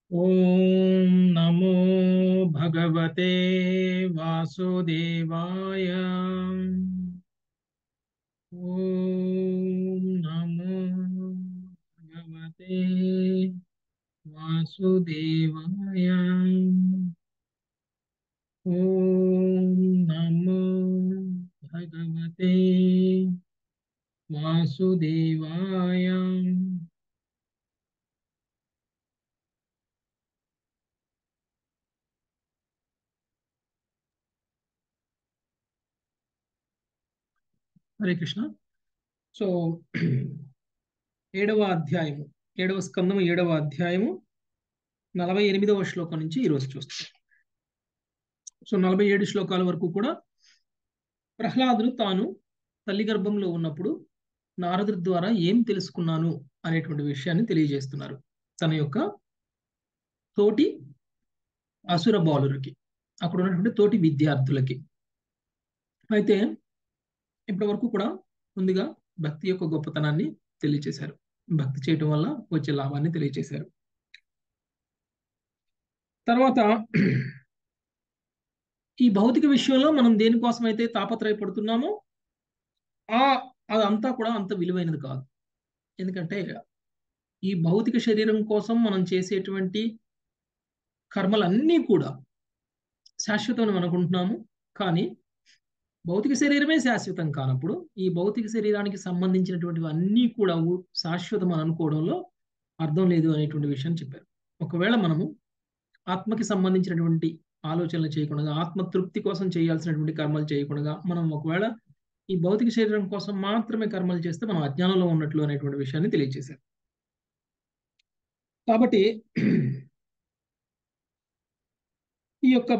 ॐ नमो भगवते वासुदेवाय ॐ नमो भगवते वासुदेवाय ॐ नमो भगवते वासुदेवाय హరే కృష్ణ సో ఏడవ అధ్యాయము ఏడవ స్కందము ఏడవ అధ్యాయము నలభై ఎనిమిదవ శ్లోకం నుంచి ఈరోజు చూస్తాం సో నలభై ఏడు శ్లోకాల వరకు కూడా ప్రహ్లాదుడు తాను తల్లి గర్భంలో ఉన్నప్పుడు నారదుడి ద్వారా ఏం తెలుసుకున్నాను అనేటువంటి విషయాన్ని తెలియజేస్తున్నారు తన యొక్క తోటి అసుర బాలురికి అక్కడ ఉన్నటువంటి తోటి విద్యార్థులకి అయితే ఇప్పటి వరకు కూడా ముందుగా భక్తి యొక్క గొప్పతనాన్ని తెలియచేశారు భక్తి చేయటం వల్ల వచ్చే లాభాన్ని తెలియచేశారు తర్వాత ఈ భౌతిక విషయంలో మనం దేనికోసం అయితే తాపత్రయపడుతున్నామో ఆ అదంతా కూడా అంత విలువైనది కాదు ఎందుకంటే ఈ భౌతిక శరీరం కోసం మనం చేసేటువంటి కర్మలన్నీ కూడా శాశ్వతం అనుకుంటున్నాము కానీ భౌతిక శరీరమే శాశ్వతం కానప్పుడు ఈ భౌతిక శరీరానికి సంబంధించినటువంటివి అన్నీ కూడా శాశ్వతం అని అనుకోవడంలో అర్థం లేదు అనేటువంటి విషయం చెప్పారు ఒకవేళ మనము ఆత్మకి సంబంధించినటువంటి ఆలోచనలు చేయకుండా ఆత్మ తృప్తి కోసం చేయాల్సినటువంటి కర్మలు చేయకుండా మనం ఒకవేళ ఈ భౌతిక శరీరం కోసం మాత్రమే కర్మలు చేస్తే మనం అజ్ఞానంలో ఉన్నట్లు అనేటువంటి విషయాన్ని తెలియజేశారు కాబట్టి ఈ యొక్క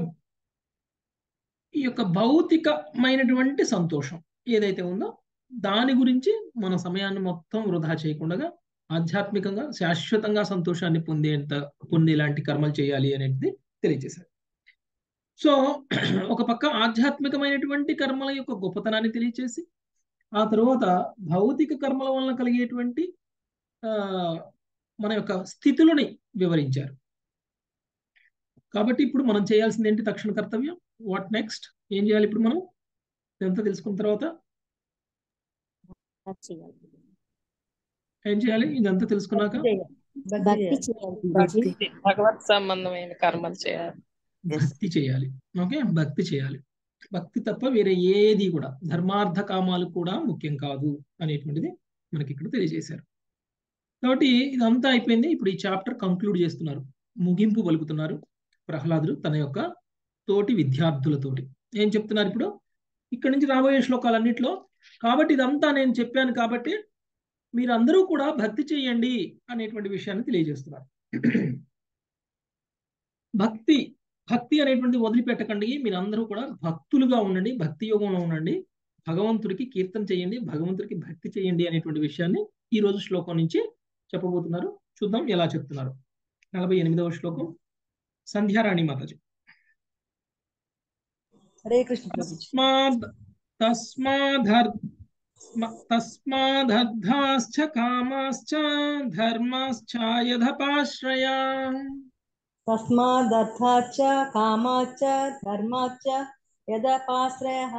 ఈ యొక్క భౌతికమైనటువంటి సంతోషం ఏదైతే ఉందో దాని గురించి మన సమయాన్ని మొత్తం వృధా చేయకుండా ఆధ్యాత్మికంగా శాశ్వతంగా సంతోషాన్ని పొందేంత పొందేలాంటి కర్మలు చేయాలి అనేది తెలియజేశారు సో ఒక పక్క ఆధ్యాత్మికమైనటువంటి కర్మల యొక్క గొప్పతనాన్ని తెలియచేసి ఆ తర్వాత భౌతిక కర్మల వలన కలిగేటువంటి మన యొక్క స్థితులని వివరించారు కాబట్టి ఇప్పుడు మనం చేయాల్సింది ఏంటి తక్షణ కర్తవ్యం వాట్ నెక్స్ట్ ఏం చేయాలి ఇప్పుడు మనం ఇదంతా తెలుసుకున్న తర్వాత ఏం చేయాలి ఇదంతా తెలుసుకున్నాక భగవత్ సంబంధమైన కర్మలు చేయాలి భక్తి చేయాలి ఓకే భక్తి చేయాలి భక్తి తప్ప వేరే ఏది కూడా ధర్మార్థ కామాలు కూడా ముఖ్యం కాదు అనేటువంటిది మనకి ఇక్కడ తెలియజేశారు కాబట్టి ఇదంతా అయిపోయింది ఇప్పుడు ఈ చాప్టర్ కంక్లూడ్ చేస్తున్నారు ముగింపు పలుకుతున్నారు ప్రహ్లాదుడు తన యొక్క తోటి విద్యార్థులతోటి ఏం చెప్తున్నారు ఇప్పుడు ఇక్కడ నుంచి రాబోయే శ్లోకాలన్నింటిలో కాబట్టి ఇదంతా నేను చెప్పాను కాబట్టి మీరందరూ కూడా భక్తి చేయండి అనేటువంటి విషయాన్ని తెలియజేస్తున్నారు భక్తి భక్తి అనేటువంటిది వదిలిపెట్టకండి మీరందరూ కూడా భక్తులుగా ఉండండి భక్తి యోగంలో ఉండండి భగవంతుడికి కీర్తన చేయండి భగవంతుడికి భక్తి చేయండి అనేటువంటి విషయాన్ని ఈ రోజు శ్లోకం నుంచి చెప్పబోతున్నారు చూద్దాం ఎలా చెప్తున్నారు నలభై ఎనిమిదవ శ్లోకం సంధ్యారాణి మాతాజీ హరే కృష్ణ తస్మాద్ తస్మాధర్ తస్మాదర్థాశ్చ కామాశ్చ ధర్మాశ్చ యథపాశ్రయా తస్మాదర్థాచ్చ కామాచ్చ ధర్మాచ్చ యదపాశ్రయః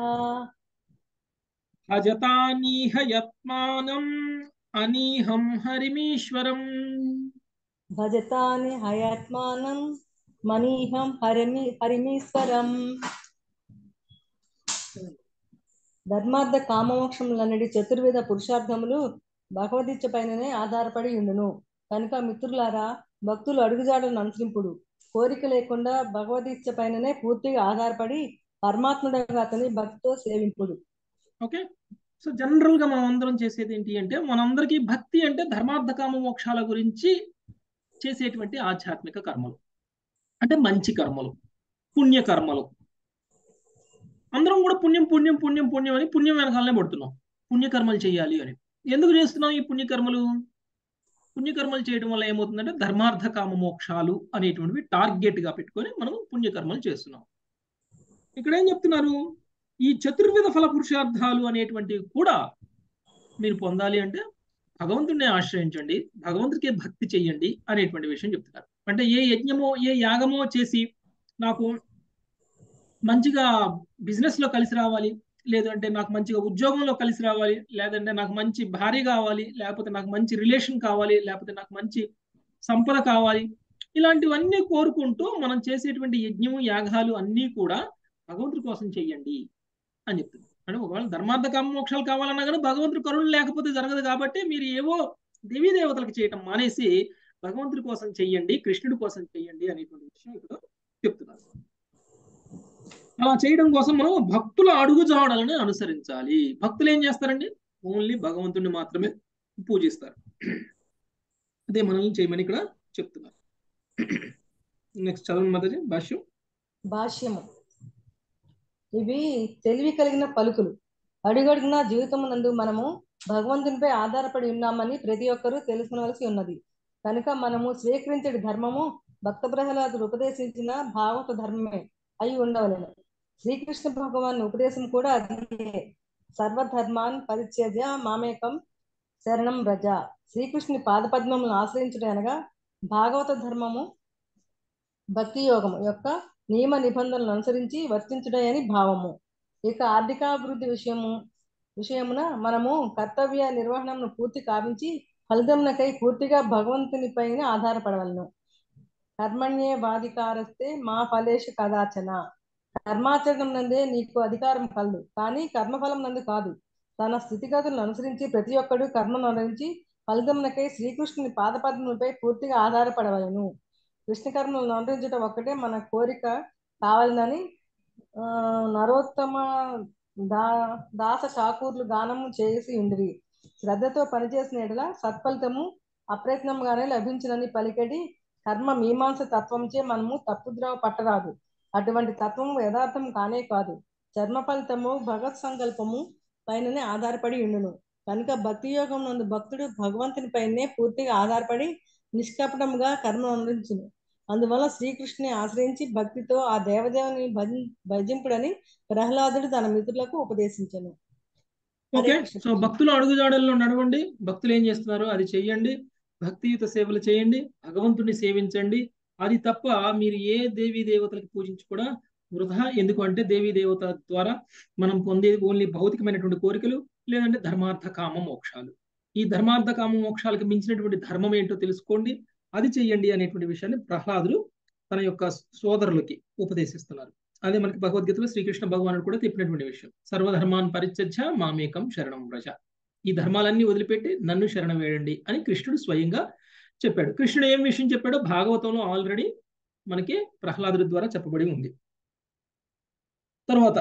భజతానీహ యత్మానం అనీహం హరిమీశ్వరం భజతాని హయాత్మానం మనీహం హరిమి హరిమీశ్వరం ధర్మార్థ కామమోక్షములన్నటి చతుర్విధ పురుషార్థములు భగవదీచ్చ పైననే ఆధారపడి ఉండును కనుక మిత్రులారా భక్తులు అడుగుజాడలను అనుసరింపుడు కోరిక లేకుండా భగవదీచ్చ పైననే పూర్తిగా ఆధారపడి పరమాత్ముడగా అతని భక్తితో సేవింపుడు ఓకే సో జనరల్ గా మనం అందరం చేసేది ఏంటి అంటే మనందరికీ భక్తి అంటే ధర్మార్థ కామ మోక్షాల గురించి చేసేటువంటి ఆధ్యాత్మిక కర్మలు అంటే మంచి కర్మలు పుణ్య కర్మలు అందరం కూడా పుణ్యం పుణ్యం పుణ్యం పుణ్యం అని పుణ్యం వెనకాలనే పడుతున్నాం పుణ్యకర్మలు చేయాలి అని ఎందుకు చేస్తున్నాం ఈ పుణ్యకర్మలు పుణ్యకర్మలు చేయడం వల్ల ఏమవుతుందంటే ధర్మార్థ కామ మోక్షాలు అనేటువంటివి టార్గెట్ గా పెట్టుకొని మనం పుణ్యకర్మలు చేస్తున్నాం ఇక్కడ ఏం చెప్తున్నారు ఈ చతుర్విధ ఫల పురుషార్థాలు అనేటువంటివి కూడా మీరు పొందాలి అంటే భగవంతుడిని ఆశ్రయించండి భగవంతుడికి భక్తి చెయ్యండి అనేటువంటి విషయం చెప్తున్నారు అంటే ఏ యజ్ఞమో ఏ యాగమో చేసి నాకు మంచిగా బిజినెస్ లో కలిసి రావాలి లేదంటే నాకు మంచిగా ఉద్యోగంలో కలిసి రావాలి లేదంటే నాకు మంచి భార్య కావాలి లేకపోతే నాకు మంచి రిలేషన్ కావాలి లేకపోతే నాకు మంచి సంపద కావాలి ఇలాంటివన్నీ కోరుకుంటూ మనం చేసేటువంటి యజ్ఞము యాగాలు అన్నీ కూడా భగవంతుడి కోసం చెయ్యండి అని చెప్తుంది అంటే ఒకవేళ ధర్మార్థ కామ మోక్షాలు కావాలన్నా కానీ భగవంతుడి కరుణ లేకపోతే జరగదు కాబట్టి మీరు ఏవో దేవీ దేవతలకు చేయటం మానేసి భగవంతుడి కోసం చెయ్యండి కృష్ణుడి కోసం చెయ్యండి అనేటువంటి విషయం ఇక్కడ చెప్తున్నారు అలా చేయడం కోసం మనం భక్తుల అడుగుజాడలను అనుసరించాలి భక్తులు ఏం చేస్తారండి ఓన్లీ భగవంతుడిని మాత్రమే పూజిస్తారు అదే మనల్ని చేయమని ఇక్కడ చెప్తున్నారు నెక్స్ట్ చదవండి మాతాజీ భాష్యం భాష్యము ఇవి తెలివి కలిగిన పలుకులు అడుగడుగున జీవితం నందు మనము భగవంతునిపై ఆధారపడి ఉన్నామని ప్రతి ఒక్కరూ తెలుసుకోవలసి ఉన్నది కనుక మనము స్వీకరించే ధర్మము భక్త ప్రహ్లాదుడు ఉపదేశించిన భాగవత ధర్మమే అయి ఉండవలను శ్రీకృష్ణ భగవాన్ ఉపదేశం కూడా అదే సర్వధర్మాన్ పరిత్యజ మామేకం శరణం వ్రజ శ్రీకృష్ణుని పాదపద్మములను ఆశ్రయించడం అనగా భాగవత ధర్మము భక్తి యోగము యొక్క నియమ నిబంధనలను అనుసరించి వర్తించడం అని భావము ఇక ఆర్థికాభివృద్ధి విషయము విషయమున మనము కర్తవ్య నిర్వహణను పూర్తి కావించి ఫలితమునకై పూర్తిగా భగవంతుని పైన ఆధారపడవలను కర్మణ్యే బాధికారస్తే మా ఫలేషు కదాచన కర్మాచరణం నందే నీకు అధికారం కలదు కానీ కర్మఫలం నందు కాదు తన స్థితిగతులను అనుసరించి ప్రతి ఒక్కడు కర్మను అనుసరించి ఫలితమునకై శ్రీకృష్ణుని పాదపద్మలపై పూర్తిగా ఆధారపడవలను కృష్ణ కర్మలను అనుసరించడం ఒక్కటే మన కోరిక కావాలని ఆ, నరోత్తమ దా దాస ఠాకూర్లు గానము చేసి ఉండిరి శ్రద్ధతో పనిచేసిన ఎడల సత్ఫలితము అప్రయత్నంగానే లభించునని పలికెడి కర్మ మీమాంస తత్వంచే మనము తప్పుద్రవ పట్టరాదు అటువంటి తత్వము యథార్థం కానే కాదు చర్మ ఫలితము భగవత్ సంకల్పము పైననే ఆధారపడి ఉండును కనుక భక్తి యోగం నందు భక్తుడు భగవంతుని పైనే పూర్తిగా ఆధారపడి నిష్కపటముగా కర్మ అనుభవించును అందువల్ల శ్రీకృష్ణుని ఆశ్రయించి భక్తితో ఆ దేవదేవుని భజి భజింపుడని ప్రహ్లాదుడు తన మిత్రులకు ఉపదేశించను ఓకే హరే కృష్ణ. సో భక్తుల అడుగుజాడల్లో నడవండి భక్తులు ఏం చేస్తున్నారో అది చెయ్యండి భక్తియుత సేవలు చేయండి భగవంతుని సేవించండి అది తప్ప మీరు ఏ దేవీ దేవతలకు పూజించి కూడా వృధా ఎందుకు అంటే దేవీ దేవత ద్వారా మనం పొందేది ఓన్లీ భౌతికమైనటువంటి కోరికలు లేదంటే ధర్మార్థ కామ మోక్షాలు ఈ ధర్మార్థ కామ మోక్షాలకు మించినటువంటి ధర్మం ఏంటో తెలుసుకోండి అది చెయ్యండి అనేటువంటి విషయాన్ని ప్రహ్లాదుడు తన యొక్క సోదరులకి ఉపదేశిస్తున్నారు అదే మనకి భగవద్గీతలో శ్రీకృష్ణ భగవానుడు కూడా చెప్పినటువంటి విషయం సర్వధర్మాన్ పరిత్యజ మామేకం శరణం వ్రజ ఈ ధర్మాలన్నీ వదిలిపెట్టి నన్ను శరణం వేయండి అని కృష్ణుడు స్వయంగా చెప్పాడు కృష్ణుడు ఏం విషయం చెప్పాడో భాగవతంలో ఆల్రెడీ మనకి ప్రహ్లాదుడి ద్వారా చెప్పబడి ఉంది తర్వాత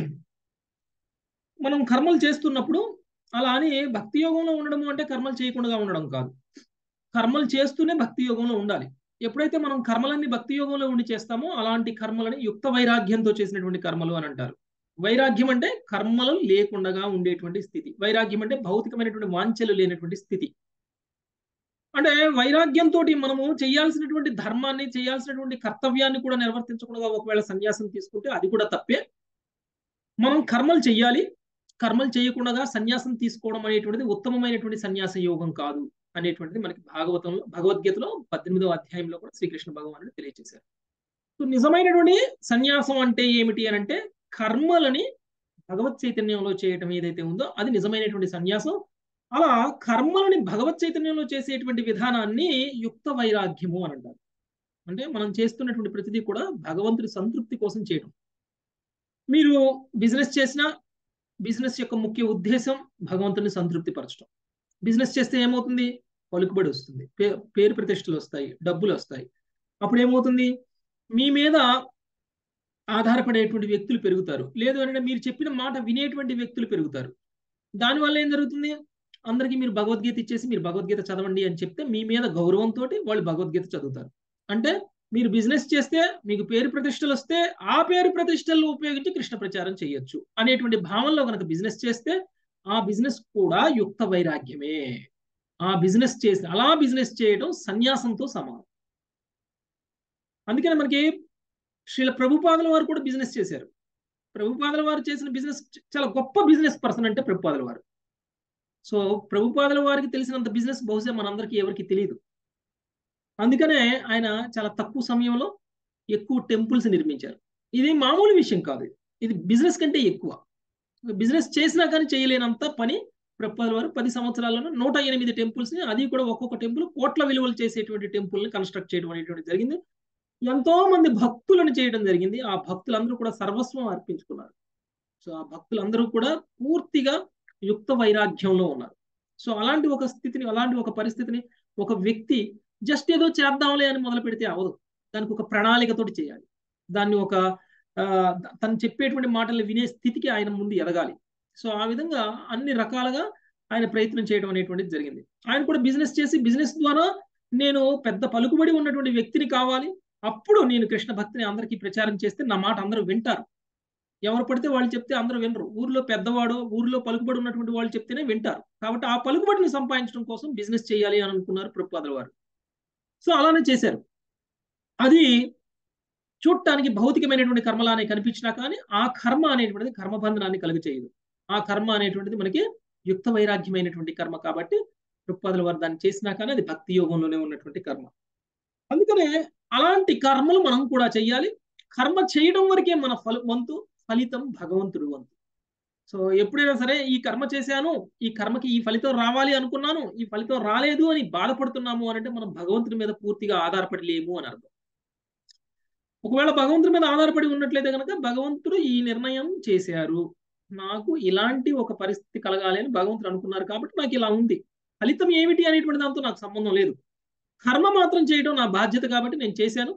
మనం కర్మలు చేస్తున్నప్పుడు అలా అని భక్తి యోగంలో ఉండడం అంటే కర్మలు చేయకుండా ఉండడం కాదు కర్మలు చేస్తూనే భక్తి యోగంలో ఉండాలి ఎప్పుడైతే మనం కర్మలన్నీ భక్తి యోగంలో ఉండి చేస్తామో అలాంటి కర్మలని యుక్త వైరాగ్యంతో చేసినటువంటి కర్మలు అని అంటారు వైరాగ్యం అంటే కర్మలు లేకుండా ఉండేటువంటి స్థితి వైరాగ్యం అంటే భౌతికమైనటువంటి వాంఛలు లేనటువంటి స్థితి అంటే వైరాగ్యంతో మనము చేయాల్సినటువంటి ధర్మాన్ని చేయాల్సినటువంటి కర్తవ్యాన్ని కూడా నిర్వర్తించకుండా ఒకవేళ సన్యాసం తీసుకుంటే అది కూడా తప్పే మనం కర్మలు చెయ్యాలి కర్మలు చేయకుండా సన్యాసం తీసుకోవడం అనేటువంటిది ఉత్తమమైనటువంటి సన్యాస యోగం కాదు అనేటువంటిది మనకి భాగవతంలో భగవద్గీతలో పద్దెనిమిదవ అధ్యాయంలో కూడా శ్రీకృష్ణ భగవానుడు తెలియజేశారు సో నిజమైనటువంటి సన్యాసం అంటే ఏమిటి అని అంటే కర్మలని భగవత్ చైతన్యంలో చేయటం ఏదైతే ఉందో అది నిజమైనటువంటి సన్యాసం అలా కర్మలని భగవత్ చైతన్యంలో చేసేటువంటి విధానాన్ని యుక్త వైరాగ్యము అని అంటారు అంటే మనం చేస్తున్నటువంటి ప్రతిదీ కూడా భగవంతుడి సంతృప్తి కోసం చేయడం మీరు బిజినెస్ చేసినా బిజినెస్ యొక్క ముఖ్య ఉద్దేశం భగవంతుని సంతృప్తి పరచడం బిజినెస్ చేస్తే ఏమవుతుంది పలుకుబడి వస్తుంది పేరు ప్రతిష్టలు వస్తాయి డబ్బులు వస్తాయి అప్పుడు ఏమవుతుంది మీ మీద ఆధారపడేటువంటి వ్యక్తులు పెరుగుతారు లేదు అంటే మీరు చెప్పిన మాట వినేటువంటి వ్యక్తులు పెరుగుతారు దానివల్ల ఏం జరుగుతుంది అందరికీ మీరు భగవద్గీత ఇచ్చేసి మీరు భగవద్గీత చదవండి అని చెప్తే మీ మీద గౌరవంతో వాళ్ళు భగవద్గీత చదువుతారు అంటే మీరు బిజినెస్ చేస్తే మీకు పేరు ప్రతిష్టలు వస్తే ఆ పేరు ప్రతిష్టలు ఉపయోగించి కృష్ణ ప్రచారం చేయొచ్చు అనేటువంటి భావనలో కనుక బిజినెస్ చేస్తే ఆ బిజినెస్ కూడా యుక్త వైరాగ్యమే ఆ బిజినెస్ చేసి అలా బిజినెస్ చేయడం సన్యాసంతో సమానం అందుకని మనకి శ్రీల ప్రభుపాదుల వారు కూడా బిజినెస్ చేశారు ప్రభుపాదుల వారు చేసిన బిజినెస్ చాలా గొప్ప బిజినెస్ పర్సన్ అంటే ప్రభుపాదుల వారు సో ప్రభుపాదుల వారికి తెలిసినంత బిజినెస్ బహుశా మనందరికీ ఎవరికి తెలియదు అందుకనే ఆయన చాలా తక్కువ సమయంలో ఎక్కువ టెంపుల్స్ నిర్మించారు ఇది మామూలు విషయం కాదు ఇది బిజినెస్ కంటే ఎక్కువ బిజినెస్ చేసినా కానీ చేయలేనంత పని ప్రభుత్వాల వారు పది సంవత్సరాల్లోనే నూట ఎనిమిది టెంపుల్స్ ని అది కూడా ఒక్కొక్క టెంపుల్ కోట్ల విలువలు చేసేటువంటి టెంపుల్ ని కన్స్ట్రక్ట్ చేయడం అనేటువంటి జరిగింది ఎంతో మంది భక్తులను చేయడం జరిగింది ఆ భక్తులందరూ కూడా సర్వస్వం అర్పించుకున్నారు సో ఆ భక్తులందరూ కూడా పూర్తిగా యుక్త వైరాగ్యంలో ఉన్నారు సో అలాంటి ఒక స్థితిని అలాంటి ఒక పరిస్థితిని ఒక వ్యక్తి జస్ట్ ఏదో చేద్దాంలే అని మొదలు పెడితే అవదు దానికి ఒక ప్రణాళికతోటి చేయాలి దాన్ని ఒక తను చెప్పేటువంటి మాటలు వినే స్థితికి ఆయన ముందు ఎదగాలి సో ఆ విధంగా అన్ని రకాలుగా ఆయన ప్రయత్నం చేయడం అనేటువంటిది జరిగింది ఆయన కూడా బిజినెస్ చేసి బిజినెస్ ద్వారా నేను పెద్ద పలుకుబడి ఉన్నటువంటి వ్యక్తిని కావాలి అప్పుడు నేను కృష్ణ భక్తిని అందరికీ ప్రచారం చేస్తే నా మాట అందరూ వింటారు ఎవరు పడితే వాళ్ళు చెప్తే అందరూ వినరు ఊర్లో పెద్దవాడు ఊర్లో పలుకుబడి ఉన్నటువంటి వాళ్ళు చెప్తేనే వింటారు కాబట్టి ఆ పలుకుబడిని సంపాదించడం కోసం బిజినెస్ చేయాలి అని అనుకున్నారు ప్రభుపాదుల వారు సో అలానే చేశారు అది చూడటానికి భౌతికమైనటువంటి కర్మలానే కనిపించినా కానీ ఆ కర్మ అనేటువంటిది కర్మబంధనాన్ని కలుగ చేయదు ఆ కర్మ అనేటువంటిది మనకి యుక్త వైరాగ్యమైనటువంటి కర్మ కాబట్టి ప్రభుపాదుల వారు దాన్ని చేసినా కానీ అది భక్తి యోగంలోనే ఉన్నటువంటి కర్మ అందుకనే అలాంటి కర్మలు మనం కూడా చెయ్యాలి కర్మ చేయడం వరకే మన ఫల వంతు ఫలితం భగవంతుడు వంతు సో ఎప్పుడైనా సరే ఈ కర్మ చేశాను ఈ కర్మకి ఈ ఫలితం రావాలి అనుకున్నాను ఈ ఫలితం రాలేదు అని బాధపడుతున్నాము అని అంటే మనం భగవంతుడి మీద పూర్తిగా ఆధారపడి లేము అని అర్థం ఒకవేళ భగవంతుడి మీద ఆధారపడి ఉన్నట్లయితే కనుక భగవంతుడు ఈ నిర్ణయం చేశారు నాకు ఇలాంటి ఒక పరిస్థితి కలగాలి అని భగవంతుడు అనుకున్నారు కాబట్టి నాకు ఇలా ఉంది ఫలితం ఏమిటి అనేటువంటి దాంతో నాకు సంబంధం లేదు కర్మ మాత్రం చేయడం నా బాధ్యత కాబట్టి నేను చేశాను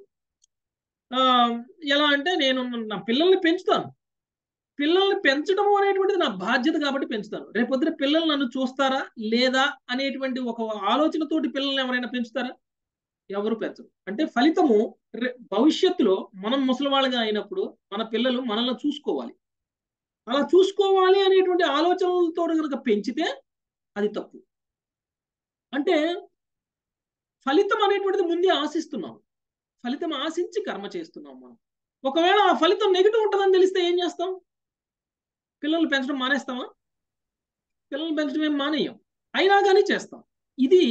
ఎలా అంటే నేను నా పిల్లల్ని పెంచుతాను పిల్లల్ని పెంచడం అనేటువంటిది నా బాధ్యత కాబట్టి పెంచుతాను రేపొద్దున పిల్లలు నన్ను చూస్తారా లేదా అనేటువంటి ఒక ఆలోచనతోటి పిల్లల్ని ఎవరైనా పెంచుతారా ఎవరు పెంచరు అంటే ఫలితము భవిష్యత్తులో మనం ముసలివాళ్ళగా అయినప్పుడు మన పిల్లలు మనల్ని చూసుకోవాలి అలా చూసుకోవాలి అనేటువంటి ఆలోచనలతో కనుక పెంచితే అది తప్పు అంటే ఫలితం అనేటువంటిది ముందే ఆశిస్తున్నాం ఫలితం ఆశించి కర్మ చేస్తున్నాం మనం ఒకవేళ ఆ ఫలితం నెగిటివ్ ఉంటుందని తెలిస్తే ఏం చేస్తాం పిల్లలు పెంచడం మానేస్తామా పిల్లలు పెంచడం ఏం మానేయం అయినా కానీ చేస్తాం ఇది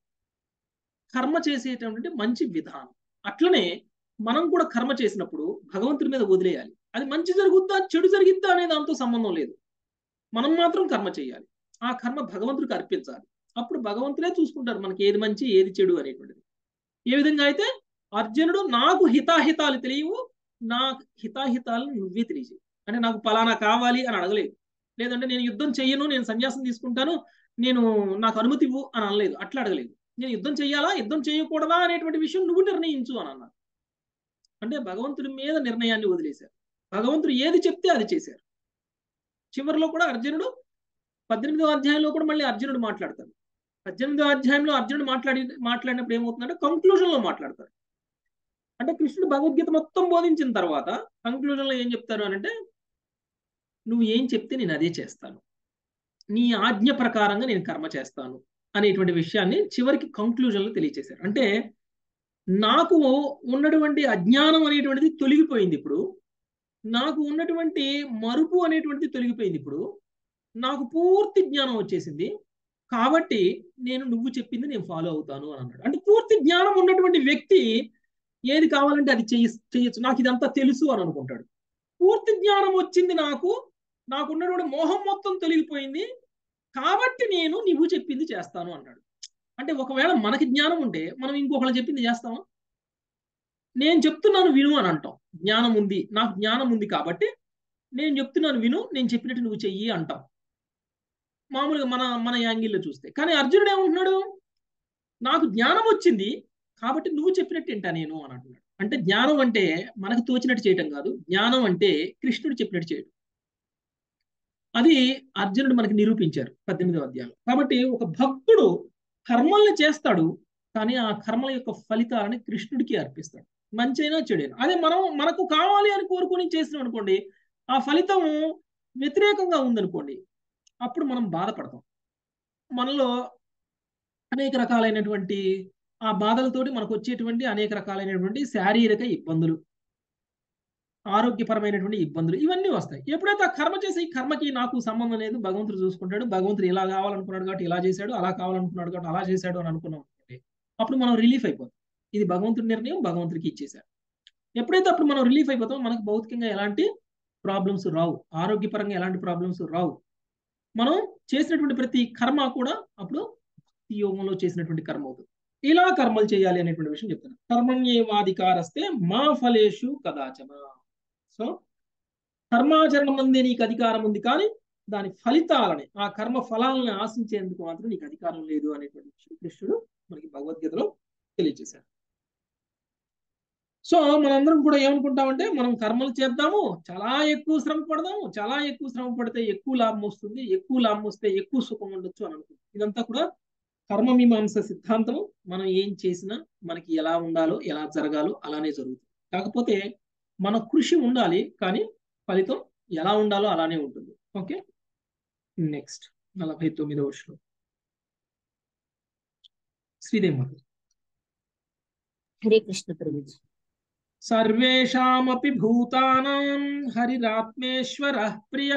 కర్మ చేసేటటువంటి మంచి విధానం అట్లనే మనం కూడా కర్మ చేసినప్పుడు భగవంతుడి మీద వదిలేయాలి అది మంచి జరుగుద్దా చెడు జరిగిద్దా అనే దాంతో సంబంధం లేదు మనం మాత్రం కర్మ చేయాలి ఆ కర్మ భగవంతుడికి అర్పించాలి అప్పుడు భగవంతుడే చూసుకుంటారు మనకి ఏది మంచి ఏది చెడు అనేటువంటిది ఏ విధంగా అయితే అర్జునుడు నాకు హితాహితాలు తెలియవు నా హితాహితాలను నువ్వే తెలియజేయి అంటే నాకు పలానా కావాలి అని అడగలేదు లేదంటే నేను యుద్ధం చెయ్యను నేను సన్యాసం తీసుకుంటాను నేను నాకు అనుమతి ఇవ్వు అని అనలేదు అట్లా అడగలేదు నేను యుద్ధం చెయ్యాలా యుద్ధం చేయకూడదా అనేటువంటి విషయం నువ్వు నిర్ణయించు అని అన్నారు అంటే భగవంతుడి మీద నిర్ణయాన్ని వదిలేశారు భగవంతుడు ఏది చెప్తే అది చేశారు చివరిలో కూడా అర్జునుడు పద్దెనిమిదో అధ్యాయంలో కూడా మళ్ళీ అర్జునుడు మాట్లాడతాడు పద్దెనిమిదో అధ్యాయంలో అర్జునుడు మాట్లాడి మాట్లాడినప్పుడు ఏమవుతుందంటే కంక్లూజన్ లో మాట్లాడతారు అంటే కృష్ణుడు భగవద్గీత మొత్తం బోధించిన తర్వాత కంక్లూజన్ లో ఏం చెప్తారు అని అంటే నువ్వు ఏం చెప్తే నేను అదే చేస్తాను నీ ఆజ్ఞ ప్రకారంగా నేను కర్మ చేస్తాను అనేటువంటి విషయాన్ని చివరికి కంక్లూజన్లో తెలియచేశారు అంటే నాకు ఉన్నటువంటి అజ్ఞానం అనేటువంటిది తొలగిపోయింది ఇప్పుడు నాకు ఉన్నటువంటి మరుపు అనేటువంటిది తొలగిపోయింది ఇప్పుడు నాకు పూర్తి జ్ఞానం వచ్చేసింది కాబట్టి నేను నువ్వు చెప్పింది నేను ఫాలో అవుతాను అని అన్నాడు అంటే పూర్తి జ్ఞానం ఉన్నటువంటి వ్యక్తి ఏది కావాలంటే అది చెయ్యి చేయొచ్చు నాకు ఇదంతా తెలుసు అని అనుకుంటాడు పూర్తి జ్ఞానం వచ్చింది నాకు నాకున్నటువంటి మోహం మొత్తం తొలగిపోయింది కాబట్టి నేను నువ్వు చెప్పింది చేస్తాను అన్నాడు అంటే ఒకవేళ మనకి జ్ఞానం ఉంటే మనం ఇంకొకళ్ళు చెప్పింది చేస్తామా నేను చెప్తున్నాను విను అని అంటాం జ్ఞానం ఉంది నాకు జ్ఞానం ఉంది కాబట్టి నేను చెప్తున్నాను విను నేను చెప్పినట్టు నువ్వు చెయ్యి అంటాం మామూలుగా మన మన యాంగిల్లో చూస్తే కానీ అర్జునుడు ఏమంటున్నాడు నాకు జ్ఞానం వచ్చింది కాబట్టి నువ్వు చెప్పినట్టు ఏంటా నేను అని అంటున్నాడు అంటే జ్ఞానం అంటే మనకు తోచినట్టు చేయటం కాదు జ్ఞానం అంటే కృష్ణుడు చెప్పినట్టు చేయడం అది అర్జునుడు మనకి నిరూపించారు పద్దెనిమిదవ అధ్యాయం కాబట్టి ఒక భక్తుడు కర్మల్ని చేస్తాడు కానీ ఆ కర్మల యొక్క ఫలితాలని కృష్ణుడికి అర్పిస్తాడు మంచైనా చెడైనా అదే మనం మనకు కావాలి అని కోరుకొని చేసినాం అనుకోండి ఆ ఫలితం వ్యతిరేకంగా ఉందనుకోండి అప్పుడు మనం బాధపడతాం మనలో అనేక రకాలైనటువంటి ఆ బాధలతోటి మనకు వచ్చేటువంటి అనేక రకాలైనటువంటి శారీరక ఇబ్బందులు ఆరోగ్యపరమైనటువంటి ఇబ్బందులు ఇవన్నీ వస్తాయి ఎప్పుడైతే ఆ కర్మ చేసి ఈ కర్మకి నాకు సంబంధం లేదు భగవంతుడు చూసుకుంటాడు భగవంతుడు ఇలా కావాలనుకున్నాడు కాబట్టి ఇలా చేశాడు అలా కావాలనుకున్నాడు కాబట్టి అలా చేశాడు అని అనుకున్నాం అనుకోండి అప్పుడు మనం రిలీఫ్ అయిపోతాం ఇది భగవంతుడి నిర్ణయం భగవంతుడికి ఇచ్చేశారు ఎప్పుడైతే అప్పుడు మనం రిలీఫ్ అయిపోతాం మనకు భౌతికంగా ఎలాంటి ప్రాబ్లమ్స్ రావు ఆరోగ్యపరంగా ఎలాంటి ప్రాబ్లమ్స్ రావు మనం చేసినటువంటి ప్రతి కర్మ కూడా అప్పుడు ఈ యోగంలో చేసినటువంటి కర్మ అవుతుంది ఇలా కర్మలు చేయాలి అనేటువంటి విషయం చెప్తున్నాను కర్మణ్యేవాధికారస్తే మా ఫలేషు కదాచన సో కర్మాచరణం అందే నీకు అధికారం ఉంది కానీ దాని ఫలితాలని ఆ కర్మ ఫలాలను ఆశించేందుకు మాత్రం నీకు అధికారం లేదు అనేటువంటి విషయం కృష్ణుడు మనకి భగవద్గీతలో తెలియజేశారు సో మనందరం కూడా ఏమనుకుంటామంటే మనం కర్మలు చేద్దాము చాలా ఎక్కువ శ్రమ పడదాము చాలా ఎక్కువ శ్రమ పడితే ఎక్కువ లాభం వస్తుంది ఎక్కువ లాభం వస్తే ఎక్కువ సుఖం ఉండొచ్చు అని అనుకుంటాం ఇదంతా కూడా కర్మమీమాంస సిద్ధాంతం మనం ఏం చేసినా మనకి ఎలా ఉండాలో ఎలా జరగాలో అలానే జరుగుతుంది కాకపోతే మన కృషి ఉండాలి కానీ ఫలితం ఎలా ఉండాలో అలానే ఉంటుంది ఓకే నెక్స్ట్ నలభై తొమ్మిదవ శ్లోకం శ్రీదేవి మాత హరే కృష్ణ ప్రభుజీ సర్వేషామపి భూతానాం హరిరాత్మేశ్వర ప్రియ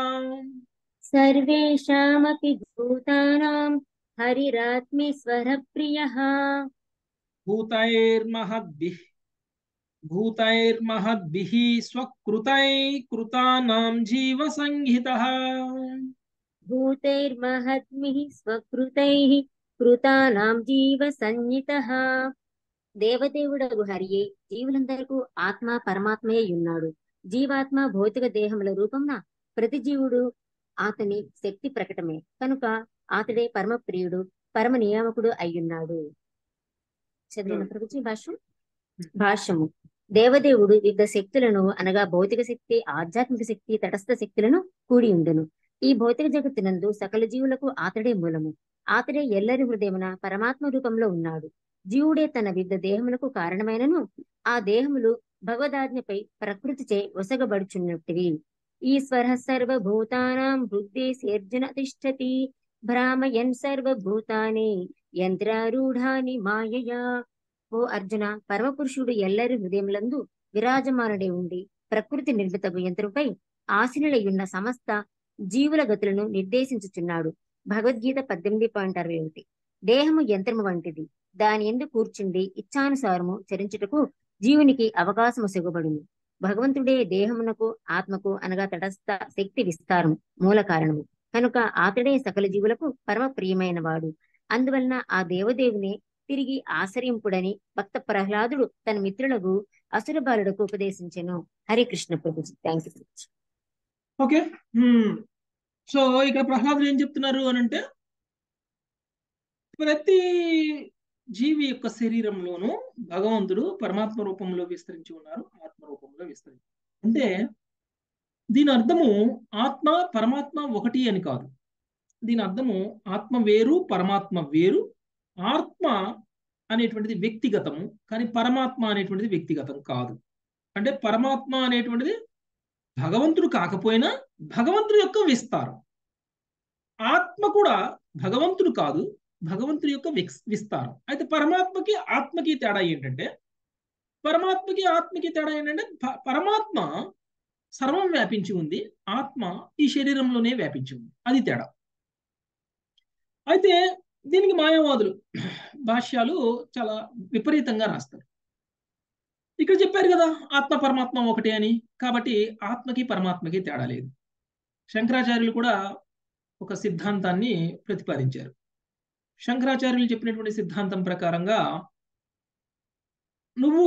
సర్వేషామపి భూతానాం హరిరాత్మేశ్వర ప్రియః భూతైర్మహద్భిః భూతైర్మహద్భిः స్వకృతై కృతానాం జీవ సంహితః భూతైర్మహద్మిః స్వకృతైః కృతానాం జీవ సంహితః దేవదేవుడగు హరియే జీవులందరకు ఆత్మ పరమాత్మయే ఉన్నాడు జీవాత్మ భౌతిక దేహముల రూపంన ప్రతి జీవుడు అతని శక్తి ప్రకటమే కనుక అతడే పరమ ప్రియుడు పరమ నియామకుడు అయ్యున్నాడు చదివిన ప్రభుజీ భాష్యం భాష్యము దేవదేవుడు వివిధ శక్తులను అనగా భౌతిక శక్తి ఆధ్యాత్మిక శక్తి తటస్థ శక్తులను కూడి ఉండును ఈ భౌతిక జగత్తునందు సకల జీవులకు ఆతడే మూలము ఆతడే ఎల్లరి హృదయమున పరమాత్మ రూపంలో ఉన్నాడు జీవుడే తన వివిధ దేహములకు కారణమైనను ఆ దేహములు భగవదాజ్ఞపై ప్రకృతిచే ఒసగబడుచున్నట్టివి ఈశ్వర సర్వభూతానాం హృద్దేశేర్జున తిష్టతి భ్రామయన్ సర్వభూతాని యంత్రారూఢాని మాయయా ఓ అర్జున పరమపురుషుడు ఎల్లరి హృదయములందు విరాజమానుడే ఉండి ప్రకృతి నిర్మితపు యంత్రంపై ఆశీనులయ్యున్న సమస్త జీవుల గతులను నిర్దేశించుచున్నాడు భగవద్గీత పద్దెనిమిది పాయింట్ అరవై ఒకటి దేహము యంత్రము వంటిది దాని ఎందు కూర్చుండి ఇచ్చానుసారము చరించుటకు జీవునికి అవకాశము సిగబడును భగవంతుడే దేహమునకు ఆత్మకు అనగా తటస్థ శక్తి విస్తారము మూల కారణము కనుక ఆతడే సకల జీవులకు పరమ ప్రియమైన వాడు అందువలన ఆ దేవదేవుని తిరిగి ఆశ్రయింపుడని భక్త ప్రహ్లాదుడు తన మిత్రులకు అసుర బాలుడకు ఉపదేశించెను హరే కృష్ణ ప్రభుజీ థ్యాంక్ యూ ఓకే సో ఇక్కడ ప్రహ్లాదులు ఏం చెప్తున్నారు అని అంటే ప్రతి జీవి యొక్క శరీరంలోనూ భగవంతుడు పరమాత్మ రూపంలో విస్తరించి ఉన్నారు ఆత్మ రూపంలో విస్తరించి అంటే దీని అర్థము ఆత్మ పరమాత్మ ఒకటి అని కాదు దీని అర్థము ఆత్మ వేరు పరమాత్మ వేరు ఆత్మ అనేటువంటిది వ్యక్తిగతము కానీ పరమాత్మ అనేటువంటిది వ్యక్తిగతం కాదు అంటే పరమాత్మ అనేటువంటిది భగవంతుడు కాకపోయినా భగవంతుడి యొక్క విస్తారం ఆత్మ కూడా భగవంతుడు కాదు భగవంతుడి యొక్క విస్తారం అయితే పరమాత్మకి ఆత్మకి తేడా ఏంటంటే పరమాత్మకి ఆత్మకి తేడా ఏంటంటే పరమాత్మ సర్వం వ్యాపించి ఉంది ఆత్మ ఈ శరీరంలోనే వ్యాపించి ఉంది అది తేడా అయితే దీనికి మాయావాదులు భాష్యాలు చాలా విపరీతంగా రాస్తారు ఇక్కడ చెప్పారు కదా ఆత్మ పరమాత్మ ఒకటే అని కాబట్టి ఆత్మకి పరమాత్మకి తేడా లేదు శంకరాచార్యులు కూడా ఒక సిద్ధాంతాన్ని ప్రతిపాదించారు శంకరాచార్యులు చెప్పినటువంటి సిద్ధాంతం ప్రకారంగా నువ్వు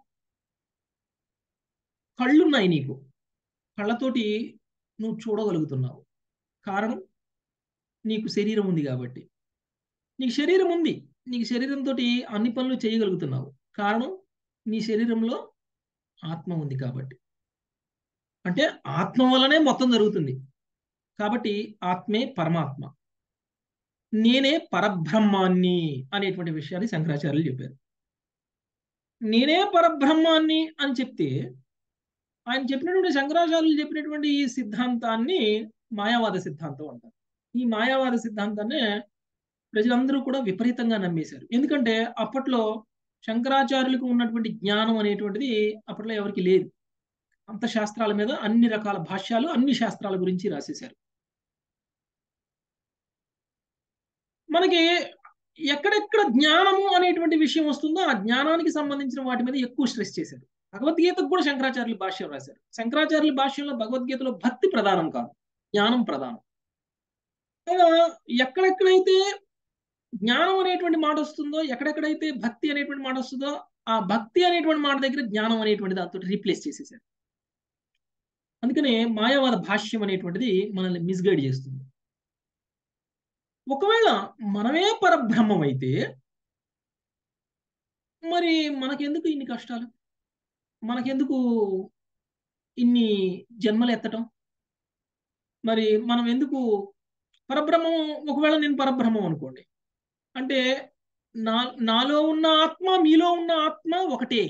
కళ్ళున్నాయి నీకు కళ్ళతోటి నువ్వు చూడగలుగుతున్నావు కారణం నీకు శరీరం ఉంది కాబట్టి నీకు శరీరం ఉంది నీకు శరీరంతో అన్ని పనులు చేయగలుగుతున్నావు కారణం నీ శరీరంలో ఆత్మ ఉంది కాబట్టి అంటే ఆత్మ వల్లనే మొత్తం జరుగుతుంది కాబట్టి ఆత్మే పరమాత్మ నేనే పరబ్రహ్మాన్ని అనేటువంటి విషయాన్ని శంకరాచార్యులు చెప్పారు నేనే పరబ్రహ్మాన్ని అని చెప్తే ఆయన చెప్పినటువంటి శంకరాచార్యులు చెప్పినటువంటి ఈ సిద్ధాంతాన్ని మాయావాద సిద్ధాంతం అంటారు ఈ మాయావాద సిద్ధాంతాన్ని ప్రజలందరూ కూడా విపరీతంగా నమ్మేశారు ఎందుకంటే అప్పట్లో శంకరాచార్యులకు ఉన్నటువంటి జ్ఞానం అనేటువంటిది అప్పట్లో ఎవరికి లేదు అంత శాస్త్రాల మీద అన్ని రకాల భాష్యాలు అన్ని శాస్త్రాల గురించి రాసేశారు మనకి ఎక్కడెక్కడ జ్ఞానము అనేటువంటి విషయం వస్తుందో ఆ జ్ఞానానికి సంబంధించిన వాటి మీద ఎక్కువ స్ట్రెస్ చేశారు భగవద్గీతకు కూడా శంకరాచార్యులు భాష్యం రాశారు శంకరాచార్యుల భాష్యంలో భగవద్గీతలో భక్తి ప్రధానం కాదు జ్ఞానం ప్రధానం అలా ఎక్కడెక్కడైతే జ్ఞానం అనేటువంటి మాట వస్తుందో ఎక్కడెక్కడైతే భక్తి అనేటువంటి మాట వస్తుందో ఆ భక్తి అనేటువంటి మాట దగ్గర జ్ఞానం అనేటువంటి దాంతో రీప్లేస్ చేసేసారు అందుకనే మాయావాద భాష్యం అనేటువంటిది మనల్ని మిస్గైడ్ చేస్తుంది ఒకవేళ మనమే పరబ్రహ్మం అయితే మరి మనకెందుకు ఇన్ని కష్టాలు మనకెందుకు ఇన్ని జన్మలు ఎత్తటం మరి మనం ఎందుకు పరబ్రహ్మం ఒకవేళ నేను పరబ్రహ్మం అనుకోండి అంటే నా నాలో ఉన్న ఆత్మ మీలో ఉన్న ఆత్మ ఒకటే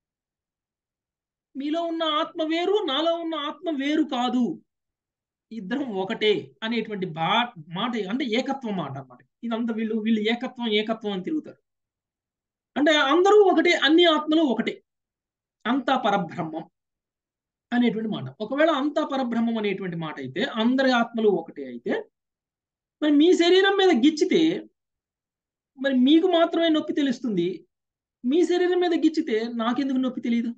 మీలో ఉన్న ఆత్మ వేరు నాలో ఉన్న ఆత్మ వేరు కాదు ఇద్దరం ఒకటే అనేటువంటి బా మాట అంటే ఏకత్వం మాట అన్నమాట ఇదంతా వీళ్ళు వీళ్ళు ఏకత్వం ఏకత్వం అని తిరుగుతారు అంటే అందరూ ఒకటే అన్ని ఆత్మలు ఒకటే అంతా పరబ్రహ్మం అనేటువంటి మాట ఒకవేళ అంతా పరబ్రహ్మం అనేటువంటి మాట అయితే అందరి ఆత్మలు ఒకటే అయితే మరి మీ శరీరం మీద గిచ్చితే మరి మీకు మాత్రమే నొప్పి తెలుస్తుంది మీ శరీరం మీద గిచ్చితే నాకెందుకు నొప్పి తెలియదు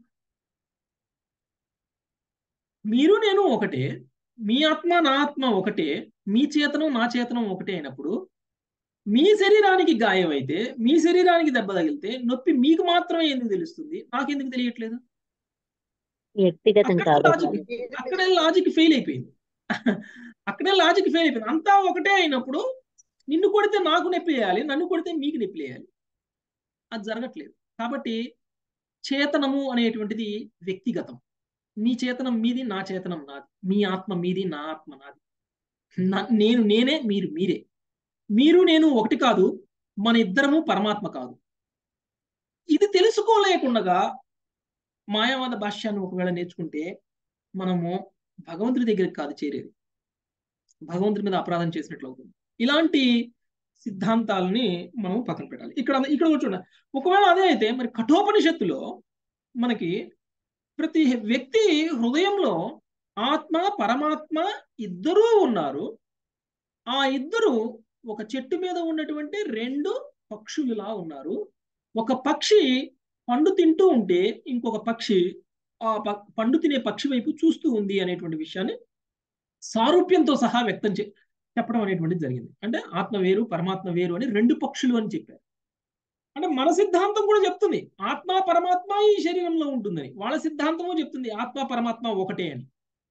మీరు నేను ఒకటే మీ ఆత్మ నా ఆత్మ ఒకటే మీ చేతనం నా చేతనం ఒకటే అయినప్పుడు మీ శరీరానికి గాయం అయితే మీ శరీరానికి దెబ్బ తగిలితే నొప్పి మీకు మాత్రమే ఎందుకు తెలుస్తుంది నాకెందుకు తెలియట్లేదు వ్యక్తిగతం అక్కడే కాదు లాజిక్ అక్కడే లాజిక్ ఫెయిల్ అయిపోయింది అక్కడే లాజిక్ ఫెయిల్ అయిపోయింది అంతా ఒకటే అయినప్పుడు నిన్ను కొడితే నాకు నొప్పి వేయాలి నన్ను కొడితే మీకు నొప్పి వేయాలి అది జరగట్లేదు కాబట్టి చేతనము అనేటువంటిది వ్యక్తిగతం మీ చేతనం మీది నా చేతనం నాది మీ ఆత్మ మీది నా ఆత్మ నాది నా- నేను నేనే మీరు మీరే మీరు నేను ఒకటి కాదు మన ఇద్దరము పరమాత్మ కాదు ఇది తెలుసుకోలేకుండగా మాయావాద భాష్యాన్ని ఒకవేళ నేర్చుకుంటే మనము భగవంతుడి దగ్గరికి కాదు చేరేది భగవంతుడి మీద అపరాధం చేసినట్లు అవుతుంది ఇలాంటి సిద్ధాంతాలని మనం పక్కన పెట్టాలి ఇక్కడ ఇక్కడ కూడా చూడండి ఒకవేళ అదే అయితే మరి కఠోపనిషత్తులో మనకి ప్రతి వ్యక్తి హృదయంలో ఆత్మ పరమాత్మ ఇద్దరూ ఉన్నారు ఆ ఇద్దరు ఒక చెట్టు మీద ఉన్నటువంటి రెండు పక్షులులా ఉన్నారు ఒక పక్షి పండు తింటూ ఉంటే ఇంకొక పక్షి ఆ ప- పండు తినే పక్షి వైపు చూస్తూ ఉంది అనేటువంటి విషయాన్ని సారూప్యంతో సహా వ్యక్తం చే చెప్పడం అనేటువంటిది జరిగింది అంటే ఆత్మ వేరు పరమాత్మ వేరు అని రెండు పక్షులు అని చెప్పారు అంటే మన సిద్ధాంతం కూడా చెప్తుంది ఆత్మ పరమాత్మ ఈ శరీరంలో ఉంటుందని వాళ్ళ సిద్ధాంతము చెప్తుంది ఆత్మ పరమాత్మ ఒకటే అని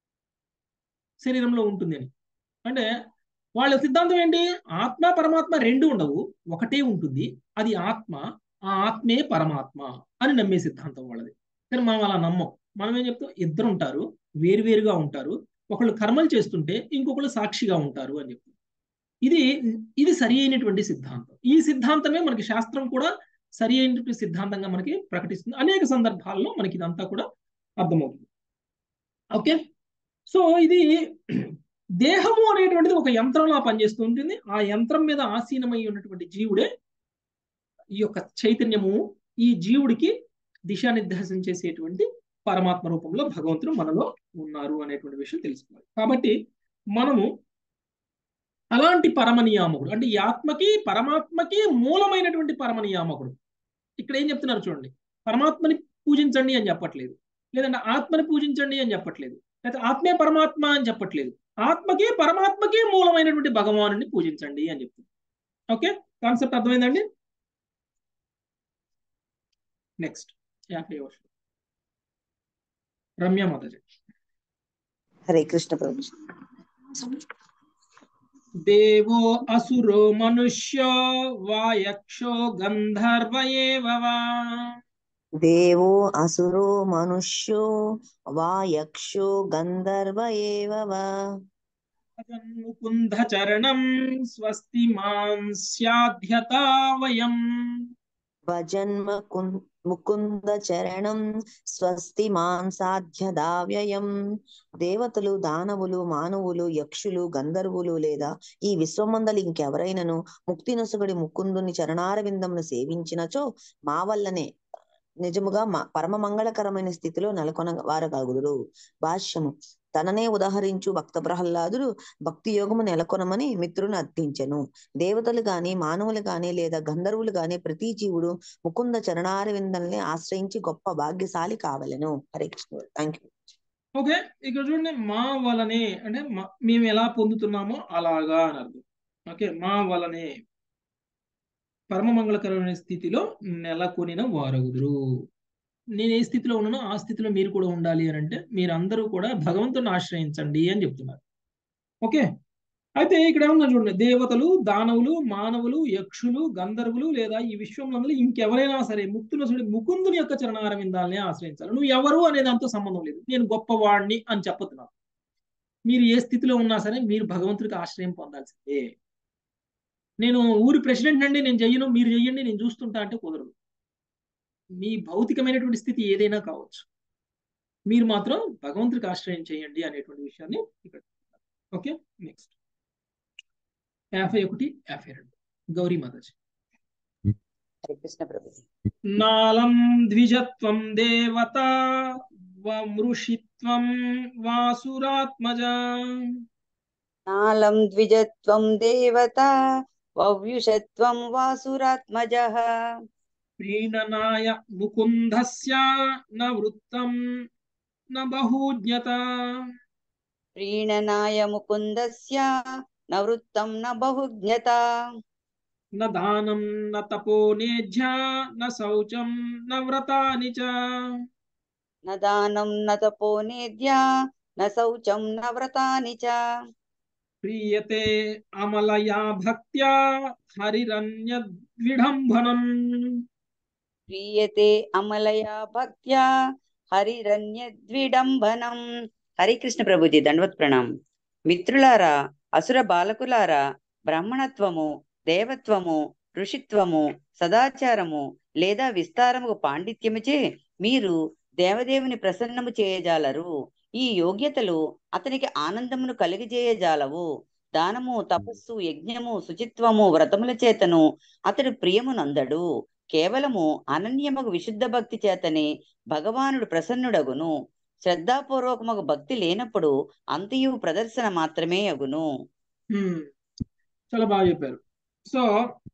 శరీరంలో ఉంటుంది అని అంటే వాళ్ళ సిద్ధాంతం ఏంటి ఆత్మ పరమాత్మ రెండు ఉండవు ఒకటే ఉంటుంది అది ఆత్మ ఆ ఆత్మే పరమాత్మ అని నమ్మే సిద్ధాంతం వాళ్ళది కానీ మనం అలా నమ్మం మనం ఏం చెప్తాం ఇద్దరు ఉంటారు వేరువేరుగా ఉంటారు ఒకళ్ళు కర్మలు చేస్తుంటే ఇంకొకళ్ళు సాక్షిగా ఉంటారు అని చెప్తాం ఇది ఇది సరి అయినటువంటి సిద్ధాంతం ఈ సిద్ధాంతమే మనకి శాస్త్రం కూడా సరి అయినటువంటి సిద్ధాంతంగా మనకి ప్రకటిస్తుంది అనేక సందర్భాల్లో మనకి ఇదంతా కూడా అర్థమవుతుంది ఓకే సో ఇది దేహము అనేటువంటిది ఒక యంత్రంలా పనిచేస్తూ ఉంటుంది ఆ యంత్రం మీద ఆసీనమై ఉన్నటువంటి జీవుడే ఈ యొక్క చైతన్యము ఈ జీవుడికి దిశానిర్దేశం చేసేటువంటి పరమాత్మ రూపంలో భగవంతుడు మనలో ఉన్నారు అనేటువంటి విషయం తెలుసుకోవాలి కాబట్టి మనము అలాంటి పరమనియామకుడు అంటే ఈ ఆత్మకి పరమాత్మకి మూలమైనటువంటి పరమనియామకుడు ఇక్కడ ఏం చెప్తున్నారు చూడండి పరమాత్మని పూజించండి అని చెప్పట్లేదు లేదంటే ఆత్మని పూజించండి అని చెప్పట్లేదు లేకపోతే ఆత్మే పరమాత్మ అని చెప్పట్లేదు ఆత్మకి పరమాత్మకి మూలమైనటువంటి భగవాను పూజించండి అని చెప్తుంది ఓకే కాన్సెప్ట్ అర్థమైందండి నెక్స్ట్ యాభై వర్షం రమ్య మాతాజీ హరే కృష్ణ ప్రభు దేవో అసురో మనుష్యో వాయక్షో గంధర్వ ఏవ వా దేవో అసురో మనుష్యో వా యక్షో గంధర్వ ఏవ వా ముకుంద చరణం స్వస్తి మాం స్యాధ్యతా వయం భజన్మ ముకుంద చరణం స్వస్తి మాం సాధ్యదావ్యయం దేవతలు దానవులు మానవులు యక్షులు గంధర్వులు లేదా ఈ విశ్వమందలి ఇంకెవరైనను ముక్తి నొసగడి ముకుందుని చరణారవిందమును సేవించినచో మా వల్లనే నిజముగా మ- పరమ మంగళకరమైన స్థితిలో నెలకొన వారగలుగుదురు భాష్యము తననే ఉదాహరించు భక్త ప్రహ్లాదుడు భక్తి యోగము నెలకొనమని మిత్రుని అర్థించెను దేవతలు గాని మానవులు గాని లేదా గంధర్వులు గాని ప్రతి జీవుడు ముకుంద చరణారవిందల్ని ఆశ్రయించి గొప్ప భాగ్యశాలి కావలెను Hare Krishna thank you okay ఇక్కడ చూడండి మా వలనే అంటే మా- మేము ఎలా పొందుతున్నామో అలాగా అని అర్థం ఓకే మా వలనే పరమ మంగళకరమైన స్థితిలో నెలకొనిన వారగుదురు నేను ఏ స్థితిలో ఉన్నానో ఆ స్థితిలో మీరు కూడా ఉండాలి అని అంటే మీరందరూ కూడా భగవంతుని ఆశ్రయించండి అని చెప్తున్నారు ఓకే అయితే ఇక్కడ ఏమన్నా చూడండి దేవతలు దానవులు మానవులు యక్షులు గంధర్వులు లేదా ఈ విశ్వంలో ఇంకెవరైనా సరే ముక్తులు చూడి ముకుందుని యొక్క చరణారవిందాలని ఆశ్రయించాలి నువ్వు ఎవరు అనే దాంతో సంబంధం లేదు నేను గొప్పవాడిని అని చెప్పుతున్నాను మీరు ఏ స్థితిలో ఉన్నా సరే మీరు భగవంతుడికి ఆశ్రయం పొందాల్సిందే నేను ఊరి ప్రెసిడెంట్ అండి నేను చెయ్యను మీరు చెయ్యండి నేను చూస్తుంటా అంటే కుదరదు మీ భౌతికమైనటువంటి స్థితి ఏదైనా కావచ్చు మీరు మాత్రం భగవంతుడికి ఆశ్రయం చేయండి అనేటువంటి విషయాన్ని ఇక్కడ ఓకే నెక్స్ట్ యాభై ఒకటి యాభై రెండు గౌరీ మాతాజీ హరే కృష్ణ ప్రభు నాలం ద్విజత్వం దేవత వమృషిత్వం వాసురాత్మజ నాలం ద్విజత్వం దేవత వవ్యుషత్వం వాసురాత్మజః ప్రీణనాయ ముకుందస్య న వృత్తం న బహూజ్ఞత ప్రీణనాయ ముకుందస్య న వృత్తం న బహుజ్ఞత న దానం న తపోనేజ్య న శౌచం న వ్రతాని చ న దానం న తపోనేద్య న శౌచం న వ్రతాని చ ప్రీయతే అమలయా భక్త్యా హరిరన్యద్విడంబనం ప్రీయతే అమలయా భక్త్యా హరిరన్యద్విడంబనం హరికృష్ణ ప్రభుజీ దండవత్ ప్రణాం మిత్రులారా అసుర బాలకులారా బ్రాహ్మణత్వము దేవత్వము ఋషిత్వము సదాచారము లేదా విస్తారము పాండిత్యముచే మీరు దేవదేవుని ప్రసన్నము చేయజాలరు ఈ యోగ్యతలు అతనికి ఆనందమును కలిగజేయజాలవు దానము తపస్సు యజ్ఞము శుచిత్వము వ్రతముల చేతను అతడు ప్రియమునందడు కేవలము అనన్యమగు విశుద్ధ భక్తి చేతనే భగవానుడు ప్రసన్నుడగును శ్రద్ధాపూర్వకమగు భక్తి లేనప్పుడు అంతయు ప్రదర్శన మాత్రమే అగును హ్మ్. చాలా బాగా చెప్పారు సో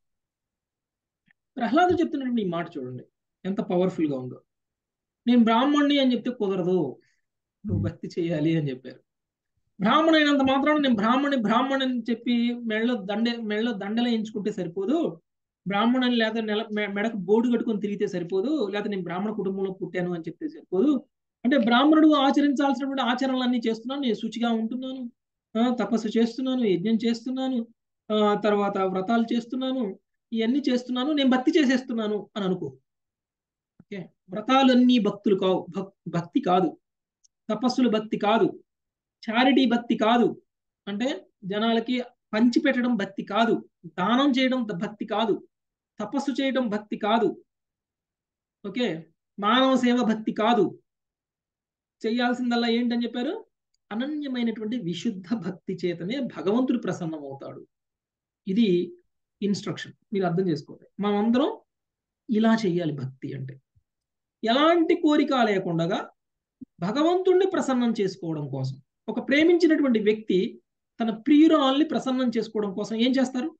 ప్రహ్లాదు చెప్తున్నటువంటి ఈ మాట చూడండి ఎంత పవర్ఫుల్ గా ఉందో నేను బ్రాహ్మణ్ణి అని చెప్తే కుదరదు నువ్వు భక్తి చేయాలి అని చెప్పారు బ్రాహ్మణ అయినంత మాత్రాన నేను బ్రాహ్మణి బ్రాహ్మణి అని చెప్పి మెడలో దండే మెడలో దండలు ఎంచుకుంటే సరిపోదు బ్రాహ్మణుని లేదా నెల మె- మెడకు బోర్డు కట్టుకొని తిరిగితే సరిపోదు లేదా నేను బ్రాహ్మణ కుటుంబంలో పుట్టాను అని చెప్తే సరిపోదు అంటే బ్రాహ్మణుడు ఆచరించాల్సినటువంటి ఆచరణలన్నీ చేస్తున్నాను నేను శుచిగా ఉంటున్నాను ఆ, తపస్సు చేస్తున్నాను యజ్ఞం చేస్తున్నాను ఆ, తర్వాత వ్రతాలు చేస్తున్నాను ఇవన్నీ చేస్తున్నాను నేను భక్తి చేసేస్తున్నాను అని అనుకో ఓకే వ్రతాలన్నీ భక్తులు కావు భక్ భక్తి కాదు తపస్సులు భక్తి కాదు చారిటీ భక్తి కాదు అంటే జనాలకి పంచిపెట్టడం భక్తి కాదు దానం చేయడం ద- భక్తి కాదు తపస్సు చేయడం భక్తి కాదు ఓకే మానవ సేవ భక్తి కాదు చేయాల్సిందల్లా ఏంటని చెప్పారు అనన్యమైనటువంటి విశుద్ధ భక్తి చేతనే భగవంతుడు ప్రసన్నమవుతాడు ఇది ఇన్స్ట్రక్షన్ మీరు అర్థం చేసుకోవాలి మనమందరం ఇలా చేయాలి భక్తి అంటే ఎలాంటి కోరిక లేకుండా భగవంతుణ్ణి ప్రసన్నం చేసుకోవడం కోసం ఒక ప్రేమించినటువంటి వ్యక్తి తన ప్రియురాల్ని ప్రసన్నం చేసుకోవడం కోసం ఏం చేస్తారు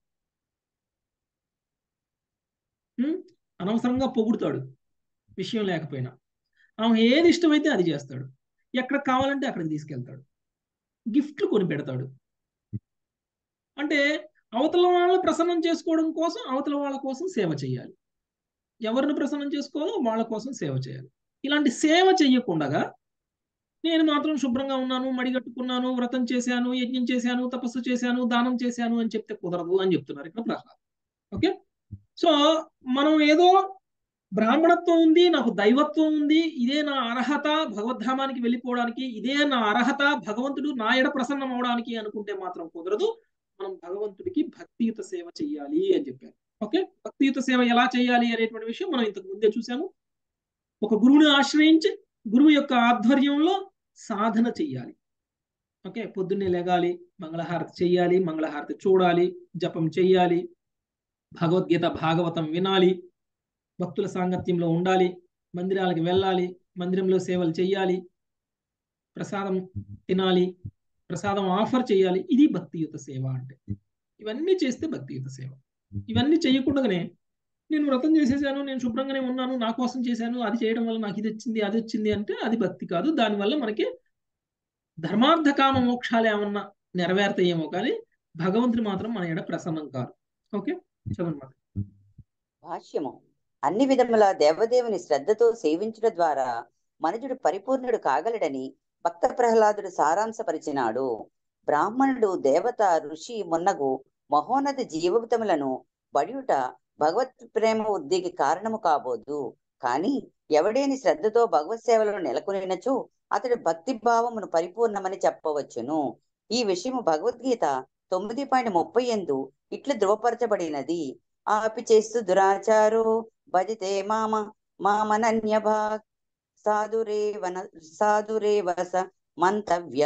ఉం? అనవసరంగా పొగుడుతాడు విషయం లేకపోయినా ఆమె ఏది ఇష్టమైతే అది చేస్తాడు ఎక్కడ కావాలంటే అక్కడికి తీసుకెళ్తాడు గిఫ్ట్లు కొని పెడతాడు అంటే అవతల వాళ్ళని ప్రసన్నం చేసుకోవడం కోసం అవతల వాళ్ళ కోసం సేవ చేయాలి ఎవరిని ప్రసన్నం చేసుకోవాలో వాళ్ళ కోసం సేవ చేయాలి ఇలాంటి సేవ చెయ్యకుండా నేను మాత్రం శుభ్రంగా ఉన్నాను మడిగట్టుకున్నాను వ్రతం చేశాను యజ్ఞం చేశాను తపస్సు చేశాను దానం చేశాను అని చెప్తే కుదరదు అని చెప్తున్నారు ఇక్కడ ప్రహ్లాద్ ఓకే సో మనం ఏదో బ్రాహ్మణత్వం ఉంది నాకు దైవత్వం ఉంది ఇదే నా అర్హత భగవద్ధామానికి వెళ్ళిపోవడానికి ఇదే నా అర్హత భగవంతుడు నా ఎడ ప్రసన్నం అవడానికి అనుకుంటే మాత్రం కుదరదు మనం భగవంతుడికి భక్తియుత సేవ చెయ్యాలి అని చెప్పారు ఓకే భక్తియుత సేవ ఎలా చేయాలి అనేటువంటి విషయం మనం ఇంతకు ముందే చూసాము ఒక గురువుని ఆశ్రయించి గురువు యొక్క ఆధ్వర్యంలో సాధన చెయ్యాలి ఓకే పొద్దున్నే లెగాలి మంగళహారతి చెయ్యాలి మంగళహారతి చూడాలి జపం చెయ్యాలి భగవద్గీత భాగవతం వినాలి భక్తుల సాంగత్యంలో ఉండాలి మందిరాలకు వెళ్ళాలి మందిరంలో సేవలు చేయాలి ప్రసాదం తినాలి ప్రసాదం ఆఫర్ చేయాలి ఇది భక్తియుత సేవ అంటే ఇవన్నీ చేస్తే భక్తియుత సేవ ఇవన్నీ చేయకుండానే నేను వ్రతం చేసేసాను నేను శుభ్రంగానే ఉన్నాను నా కోసం చేశాను అది చేయడం వల్ల నాకు ఇది వచ్చింది అది వచ్చింది అంటే అది భక్తి కాదు దానివల్ల మనకి ధర్మార్థ కామ మోక్షాలు ఏమన్నా నెరవేరుతాయేమో కానీ భగవంతుడు మాత్రం మన ఎడ ప్రసన్నం కాదు ఓకే చదవండి మాత. భాష్యము అన్ని విధముల దేవదేవుని శ్రద్ధతో సేవించుట ద్వారా మనుజుడు పరిపూర్ణుడు కాగలడని భక్త ప్రహ్లాదుడు సారాంశపరిచినాడు బ్రాహ్మణుడు దేవత ఋషి మున్నగు మహోన్నత జీవితములను బడియుట భగవత్ ప్రేమ వృద్ధికి కారణము కాబోదు కాని ఎవడేని శ్రద్ధతో భగవత్ సేవలను నెలకొనినచో అతడి భక్తి భావమును పరిపూర్ణమని చెప్పవచ్చును ఈ విషయము భగవద్గీత తొమ్మిది పాయింట్ ముప్పై ఎందు ఇట్లు ధృవపరచబడినది ఆపి చేస్తూ దురాచారో భజతే మామ మామనన్య భాగ్ సాధురేవన సాధురేవస మంతవ్య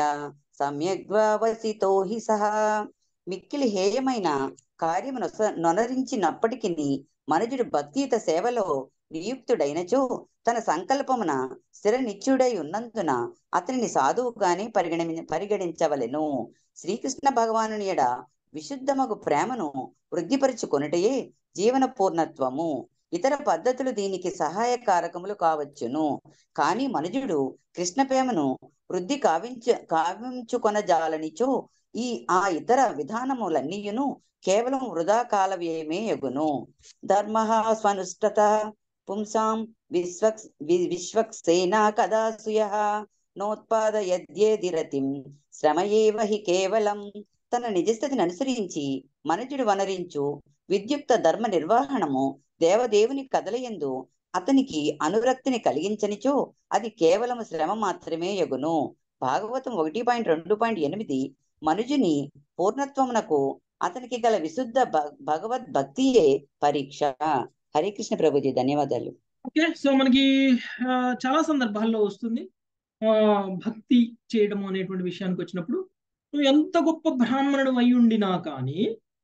సమ్యగ్వసితో హి సహా మిక్కిలి హేయమైన కార్యము నొస- నొనరించినప్పటికీ మనుజుడు భక్తియుత సేవలో నియుక్తుడైనచో తన సంకల్పమున స్థిర నిత్యుడై ఉన్నందున అతనిని సాధువుగానే పరిగణి పరిగణించవలెను శ్రీకృష్ణ భగవానుని ఎడ విశుద్ధమగు ప్రేమను వృద్ధిపరుచుకొనుటయే జీవన పూర్ణత్వము ఇతర పద్ధతులు దీనికి సహాయకారకములు కావచ్చును కానీ మనుజుడు కృష్ణ ప్రేమను వృద్ధి కావించ కావించుకొనజాలనిచో ఈ ఆ ఇతర విధానములన్నీయును కేవలం వృధా కాల వ్యయమే యగును ధర్మ స్వనుష్టత పుంసాం విశ్వక్ వి- విశ్వక్సేనా కదా సుయ నోత్పాదయద్యేది రతిం శ్రమయేవ హి కేవలం తన నిజస్థితిని అనుసరించి మనుజుడు వనరించు విద్యుక్త ధర్మ నిర్వహణము దేవదేవుని కదలయందు అతనికి అనురక్తిని కలిగించనిచో అది కేవలం శ్రమ మాత్రమే యగును భాగవతం ఒకటి పాయింట్ రెండు పాయింట్ ఎనిమిది మనుజుని పూర్ణత్వమునకు అతనికి గల విశుద్ధ భ- భగవద్ భక్తియే పరీక్ష హరే కృష్ణ ప్రభుజీ ధన్యవాదాలు ఓకే సో మనకి ఆ, చాలా సందర్భాల్లో వస్తుంది ఆ, భక్తి చేయడం అనేటువంటి విషయానికి వచ్చినప్పుడు నువ్వు ఎంత గొప్ప బ్రాహ్మణుడు అయి ఉండినా కానీ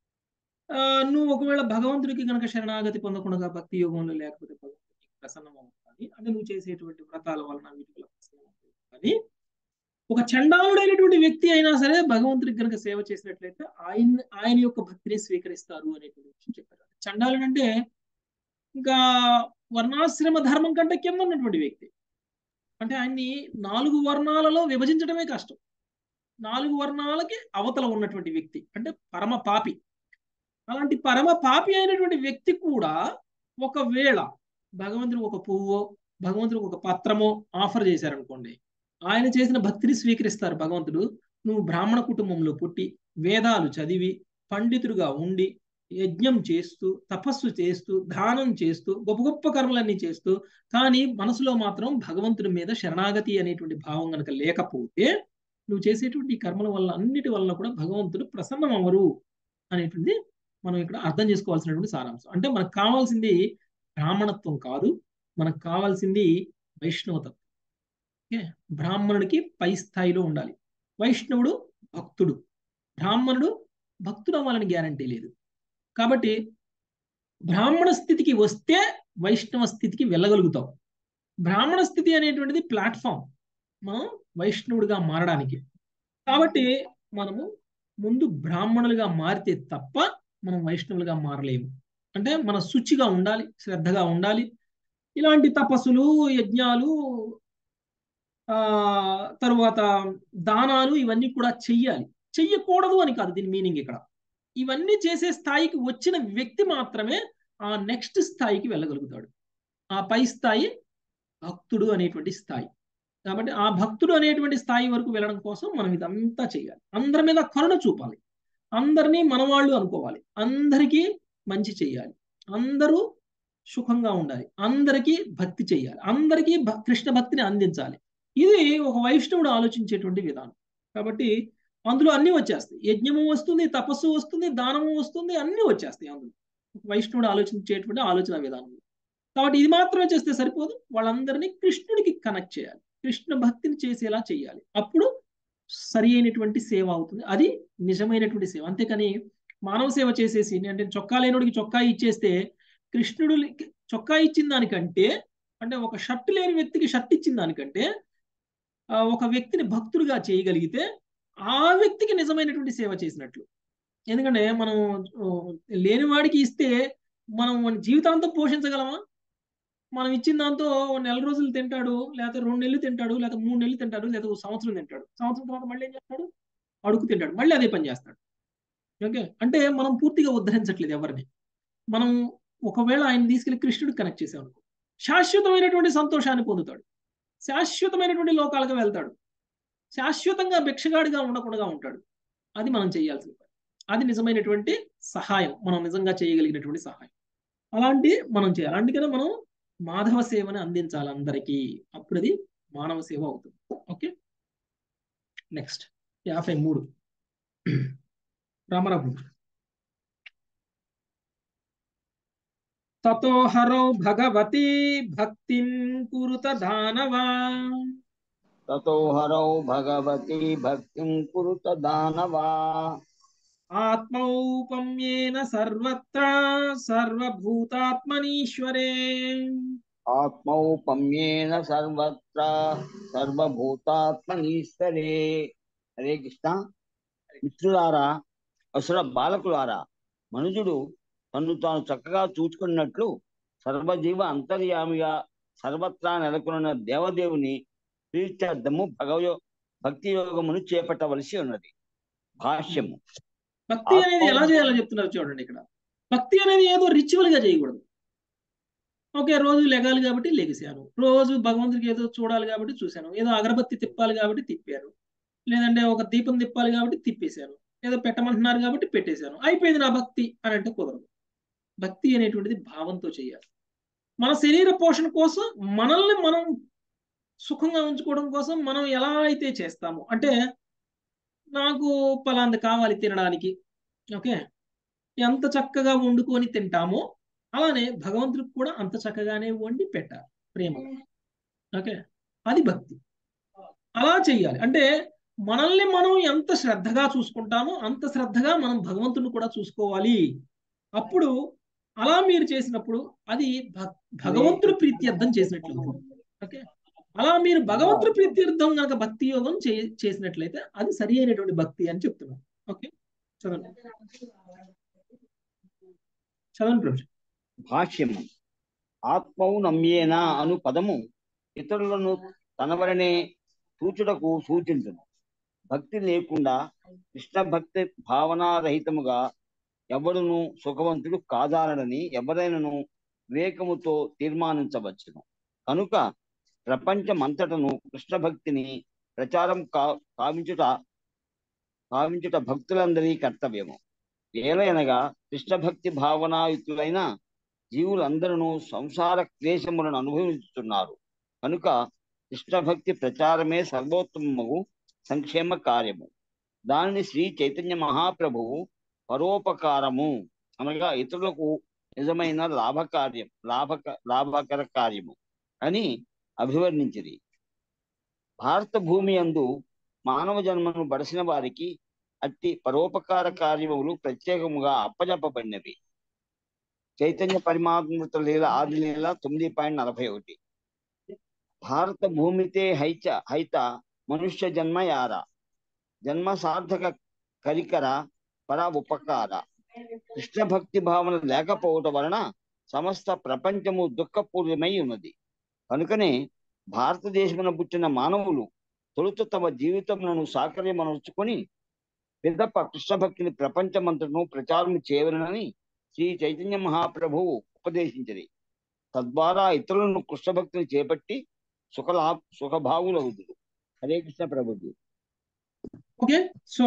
ఆ, నువ్వు ఒకవేళ భగవంతుడికి కనుక శరణాగతి పొందకుండా భక్తి యోగంలో లేకపోతే భగవంతుడికి ప్రసన్నం అవ్వదు కానీ అంటే నువ్వు చేసేటువంటి వ్రతాల వలన వీటి వల్ల ప్రసన్నం అవ్వదు కానీ ఒక చండాలుడైనటువంటి వ్యక్తి అయినా సరే భగవంతుడికి కనుక సేవ చేసినట్లయితే ఆయన ఆయన యొక్క భక్తిని స్వీకరిస్తారు అనేటువంటి విషయం చెప్పారు చండాలుడు అంటే ఇంకా వర్ణాశ్రమ ధర్మం కంటే కింద ఉన్నటువంటి వ్యక్తి అంటే ఆయన్ని నాలుగు వర్ణాలలో విభజించడమే కష్టం నాలుగు వర్ణాలకి అవతల ఉన్నటువంటి వ్యక్తి అంటే పరమ పాపి అలాంటి పరమ పాపి అయినటువంటి వ్యక్తి కూడా ఒకవేళ భగవంతుడు ఒక పువ్వో భగవంతుడు ఒక పత్రమో ఆఫర్ చేశారనుకోండి ఆయన చేసిన భక్తిని స్వీకరిస్తారు భగవంతుడు నువ్వు బ్రాహ్మణ కుటుంబంలో పుట్టి వేదాలు చదివి పండితుడుగా ఉండి యజ్ఞం చేస్తూ తపస్సు చేస్తూ దానం చేస్తూ గొప్ప గొప్ప కర్మలన్నీ చేస్తూ కానీ మనసులో మాత్రం భగవంతుడి మీద శరణాగతి అనేటువంటి భావం కనుక లేకపోతే నువ్వు చేసేటువంటి ఈ కర్మల వల్ల అన్నిటి వల్ల కూడా భగవంతుడు ప్రసన్నం అవ్వరు అనేటువంటి మనం ఇక్కడ అర్థం చేసుకోవాల్సినటువంటి సారాంశం అంటే మనకు కావాల్సింది బ్రాహ్మణత్వం కాదు మనకు కావాల్సింది వైష్ణవతత్వం ఓకే బ్రాహ్మణుడికి పై స్థాయిలో ఉండాలి వైష్ణవుడు భక్తుడు బ్రాహ్మణుడు భక్తుడు అవ్వాలని గ్యారంటీ లేదు కాబట్టి బ్రాహ్మణ స్థితికి వస్తే వైష్ణవ స్థితికి వెళ్ళగలుగుతాం బ్రాహ్మణ స్థితి అనేటువంటిది ప్లాట్ఫామ్ మనం వైష్ణవుడిగా మారడానికి కాబట్టి మనము ముందు బ్రాహ్మణులుగా మారితే తప్ప మనం వైష్ణవులుగా మారలేము అంటే మన శుచిగా ఉండాలి శ్రద్ధగా ఉండాలి ఇలాంటి తపస్సులు యజ్ఞాలు ఆ తరువాత దానాలు ఇవన్నీ కూడా చెయ్యాలి చెయ్యకూడదు అని కాదు దీని మీనింగ్ ఇక్కడ ఇవన్నీ చేసే స్థాయికి వచ్చిన వ్యక్తి మాత్రమే ఆ నెక్స్ట్ స్థాయికి వెళ్ళగలుగుతాడు ఆ పై స్థాయి భక్తుడు అనేటువంటి స్థాయి కాబట్టి ఆ భక్తుడు అనేటువంటి స్థాయి వరకు వెళ్ళడం కోసం మనం ఇదంతా చేయాలి అందరి మీద కరుణ చూపాలి అందరినీ మనవాళ్ళు అనుకోవాలి అందరికీ మంచి చేయాలి అందరూ సుఖంగా ఉండాలి అందరికీ భక్తి చేయాలి అందరికీ భ- కృష్ణ భక్తిని అందించాలి ఇది ఒక వైష్ణవుడు ఆలోచించేటువంటి విధానం కాబట్టి అందులో అన్నీ వచ్చేస్తాయి యజ్ఞము వస్తుంది తపస్సు వస్తుంది దానము వస్తుంది అన్నీ వచ్చేస్తాయి అందులో ఒక వైష్ణవుడు ఆలోచించేటువంటి ఆలోచన విధానం కాబట్టి ఇది మాత్రమే చేస్తే సరిపోదు వాళ్ళందరినీ కృష్ణుడికి కనెక్ట్ చేయాలి కృష్ణ భక్తిని చేసేలా చేయాలి అప్పుడు సరి అయినటువంటి సేవ అవుతుంది అది నిజమైనటువంటి సేవ అంతేకాని మానవ సేవ చేసేసి అంటే చొక్కా లేనుడికి చొక్కా ఇచ్చేస్తే కృష్ణుడు చొక్కా ఇచ్చిన దానికంటే అంటే ఒక షర్ట్ లేని వ్యక్తికి షర్ట్ ఇచ్చిన దానికంటే ఆ, ఒక వ్యక్తిని భక్తుడిగా చేయగలిగితే ఆ వ్యక్తికి నిజమైనటువంటి సేవ చేసినట్లు ఎందుకంటే మనం ఆ, లేనివాడికి ఇస్తే మనం వాని జీవితాంతం పోషించగలమా మనం ఇచ్చిన దాంతో ఓ నెల రోజులు తింటాడు లేకపోతే రెండు నెలలు తింటాడు లేకపోతే మూడు నెలలు తింటాడు లేకపోతే ఒక సంవత్సరం తింటాడు సంవత్సరం తర్వాత మళ్ళీ ఏం చేస్తాడు అడుగు తింటాడు మళ్ళీ అదే పని చేస్తాడు ఓకే అంటే మనం పూర్తిగా ఉద్ధరించట్లేదు ఎవరిని మనం ఒకవేళ ఆయన తీసుకెళ్లి కృష్ణుడు కనెక్ట్ చేసాం అనుకో శాశ్వతమైనటువంటి సంతోషాన్ని పొందుతాడు శాశ్వతమైనటువంటి లోకాలకు వెళ్తాడు శాశ్వతంగా భిక్షగాడిగా ఉండకుండా ఉంటాడు అది మనం చేయాల్సిన పని అది నిజమైనటువంటి సహాయం మనం నిజంగా చేయగలిగినటువంటి సహాయం అలాంటి మనం చేయాలి అందుకనే మనం మాధవ సేవని అందించాలి అందరికీ అప్పుడు అది మానవ సేవ అవుతుంది ఓకే నెక్స్ట్ యాభై మూడు రామరావు తతో హరౌ భగవతి భక్తిం కురుత దానవా తతో హరౌ భగవతి భక్తిం కురుత దానవా ఆత్మౌపమ్యేన సర్వత్ర సర్వభూతాత్మనీశ్వరే ఆత్మౌపమ్యేన సర్వత్ర సర్వభూతాత్మనీశ్వరే హరే కృష్ణ మిత్రులారా అసుర బాలకులారా మనుజుడు తను తాను చక్కగా చూసుకున్నట్లు సర్వజీవ అంతర్యామిగా సర్వత్రా నెలకొన్న దేవదేవుని ప్రీత్యర్థము భగవ భక్తి యోగమును చేపట్టవలసి ఉన్నది భాష్యము భక్తి అనేది ఎలా చేయాలో చెప్తున్నారు చూడండి ఇక్కడ భక్తి అనేది ఏదో రిచువల్ గా చేయకూడదు ఓకే రోజు లెగాలి కాబట్టి లెగిసాను రోజు భగవంతుడికి ఏదో చూడాలి కాబట్టి చూశాను ఏదో అగరబత్తి తిప్పాలి కాబట్టి తిప్పాను లేదంటే ఒక దీపం తిప్పాలి కాబట్టి తిప్పేశాను ఏదో పెట్టమంటున్నారు కాబట్టి పెట్టేశాను అయిపోయింది నా భక్తి అని అంటే కుదరదు భక్తి అనేటువంటిది భావంతో చేయాలి మన శరీర పోషణ కోసం మనల్ని మనం సుఖంగా ఉంచుకోవడం కోసం మనం ఎలా అయితే చేస్తామో అంటే నాకు పలాంది కావాలి తినడానికి ఓకే ఎంత చక్కగా వండుకొని తింటామో అలానే భగవంతుడికి కూడా అంత చక్కగానే వండి పెట్టాలి ప్రేమ ఓకే అది భక్తి అలా చెయ్యాలి అంటే మనల్ని మనం ఎంత శ్రద్ధగా చూసుకుంటామో అంత శ్రద్ధగా మనం భగవంతుని కూడా చూసుకోవాలి అప్పుడు అలా మీరు చేసినప్పుడు అది భ- భగవంతుడి ప్రీత్యర్థం చేసినట్లు అవుతుంది. ఓకే అలా మీరు భగవంతుడి ప్రీత్యర్థం కనుక భక్తి యోగం చే చేసినట్లయితే అది సరి అయినటువంటి భక్తి అని చెప్తున్నాను ఓకే చదవండి చదవండి ప్రభు భాష్యము ఆత్మౌ నమ్యేన అను పదము ఇతరులను తనవరనే సూచుటకు సూచించును భక్తి లేకుండా కృష్ణ భక్తి భావనారహితముగా ఎవడును సుఖవంతుడు కాదాలనని ఎవరైనను వివేకముతో తీర్మానించవచ్చును కనుక ప్రపంచమంతటను కృష్ణ భక్తిని ప్రచారం కా కావించుట కావించుట భక్తులందరి కర్తవ్యము ఏలయనగా కృష్ణ భక్తి భావనాయుతులైన జీవులందరూ సంసార క్లేశములను అనుభవించుతున్నారు కనుక కృష్ణ భక్తి ప్రచారమే సర్వోత్తమము సంక్షేమ కార్యము దానిని శ్రీ చైతన్య మహాప్రభువు పరోపకారము అనగా ఇతరులకు నిజమైన లాభకార్యం లాభక లాభకర కార్యము అని అభివర్ణించింది భారత భూమి అందు మానవ జన్మను బడిసిన వారికి అట్టి పరోపకార కార్యములు ప్రత్యేకముగా అప్పజెప్పబడినవి చైతన్య పరిమాత్మృత లీల ఆది లీల తొమ్మిది పాయింట్ నలభై ఒకటి భారత భూమితే హైచ హైత మనుష్య జన్మ యార జన్మ సార్థక కరికర పర ఉపకార కృష్ణ భక్తి భావన లేకపోవటం వలన సమస్త ప్రపంచము దుఃఖపూర్యమై ఉన్నది కనుకనే భారతదేశమున పుట్టిన మానవులు తొలుత తమ జీవితములను సాకర్యమనర్చుకొని పిదప కృష్ణ భక్తిని ప్రపంచమంతటను ప్రచారం చేయవలనని శ్రీ చైతన్య మహాప్రభువు ఉపదేశించది తద్వారా ఇతరులను కృష్ణ భక్తిని చేపట్టి సుఖలా సుఖభావులవుదురు హరే కృష్ణ ప్రభుజీ ఓకే సో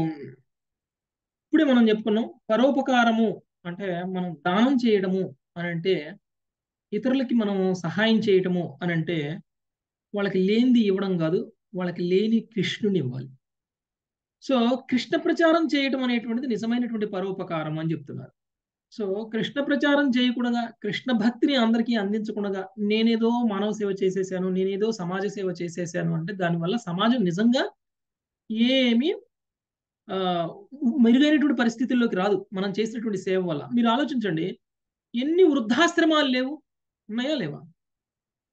ఇప్పుడే మనం చెప్పుకున్నాం పరోపకారము అంటే మనం దానం చేయడము అని అంటే ఇతరులకి మనం సహాయం చేయటము అని అంటే వాళ్ళకి లేనిది ఇవ్వడం కాదు వాళ్ళకి లేని కృష్ణుని ఇవ్వాలి సో కృష్ణ ప్రచారం చేయటం అనేటువంటిది నిజమైనటువంటి పరోపకారం అని చెప్తున్నారు సో కృష్ణ ప్రచారం చేయకుండా కృష్ణ భక్తిని అందరికీ అందించకుండా నేనేదో మానవ సేవ చేసేసాను నేనేదో సమాజ సేవ చేసేసాను అంటే దానివల్ల సమాజం నిజంగా ఏమి ఆ, మెరుగైనటువంటి పరిస్థితుల్లోకి రాదు మనం చేసినటువంటి సేవ వల్ల మీరు ఆలోచించండి ఎన్ని వృద్ధాశ్రమాలు లేవు ఉన్నాయా లేవా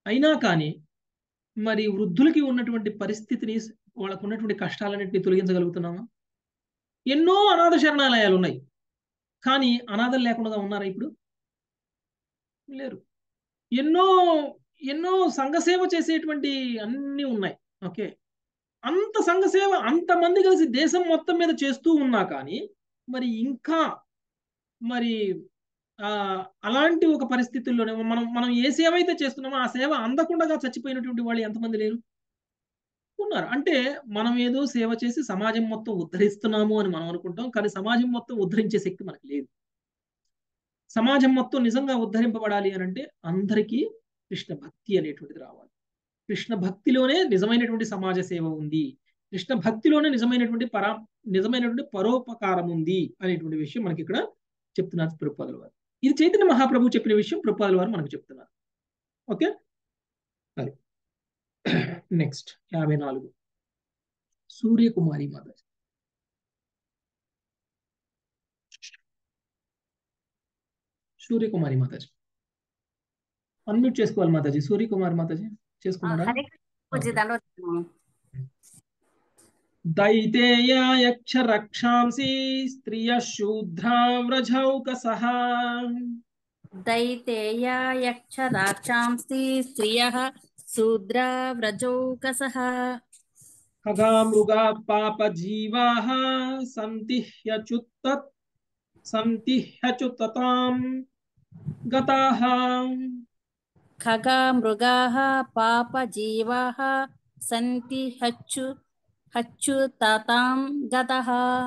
అయినా కానీ మరి వృద్ధులకి ఉన్నటువంటి పరిస్థితిని వాళ్ళకు ఉన్నటువంటి కష్టాలన్నింటినీ తొలగించగలుగుతున్నామా ఎన్నో అనాథ శరణాలయాలు ఉన్నాయి కానీ అనాథలు లేకుండా ఉన్నారా ఇప్పుడు లేరు ఎన్నో ఎన్నో సంఘసేవ చేసేటువంటి అన్నీ ఉన్నాయి ఓకే అంత సంఘసేవ అంతమంది కలిసి దేశం మొత్తం మీద చేస్తూ ఉన్నా కానీ మరి ఇంకా మరి ఆ అలాంటి ఒక పరిస్థితుల్లోనే మనం మనం ఏ సేవ అయితే చేస్తున్నామో ఆ సేవ అందకుండా చచ్చిపోయినటువంటి వాళ్ళు ఎంతమంది లేరు ఉన్నారు అంటే మనం ఏదో సేవ చేసి సమాజం మొత్తం ఉద్ధరిస్తున్నాము అని మనం అనుకుంటాం కానీ సమాజం మొత్తం ఉద్ధరించే శక్తి మనకు లేదు సమాజం మొత్తం నిజంగా ఉద్ధరింపబడాలి అని అంటే అందరికీ కృష్ణ భక్తి అనేటువంటిది రావాలి కృష్ణ భక్తిలోనే నిజమైనటువంటి సమాజ సేవ ఉంది కృష్ణ భక్తిలోనే నిజమైనటువంటి పరా నిజమైనటువంటి పరోపకారం ఉంది అనేటువంటి విషయం మనకి ఇక్కడ చెప్తున్నారు ప్రభుపాదుల వారు ఇది చైతన్య మహాప్రభు చెప్పిన విషయం ప్రభుపాదుల వారు మనకు చెప్తున్నారు ఓకే అది నెక్స్ట్ యాభై నాలుగు సూర్యకుమారి మాత సూర్యకుమారి మాతాజీ అన్మ్యూట్ చేసుకోవాలి మాతాజీ సూర్యకుమారి మాతాజీ చేసుకున్నాడా హరే పూజ దండవతం దైతేయాయక్ష రక్షాంసి స్త్రియ శూద్రా వ్రజౌకసః దైతేయా యక్ష రాక్షాంసి స్త్రియ శూద్రా వ్రజౌకసః ఖగా మృగా పాప జీవాః సంతి హ్యచుతత్ సంతి హ్యచుతతాం గతాః ఖగా మృగాः పాప జీవాः సంతి హచ్చు హచ్చు తాతాం గతః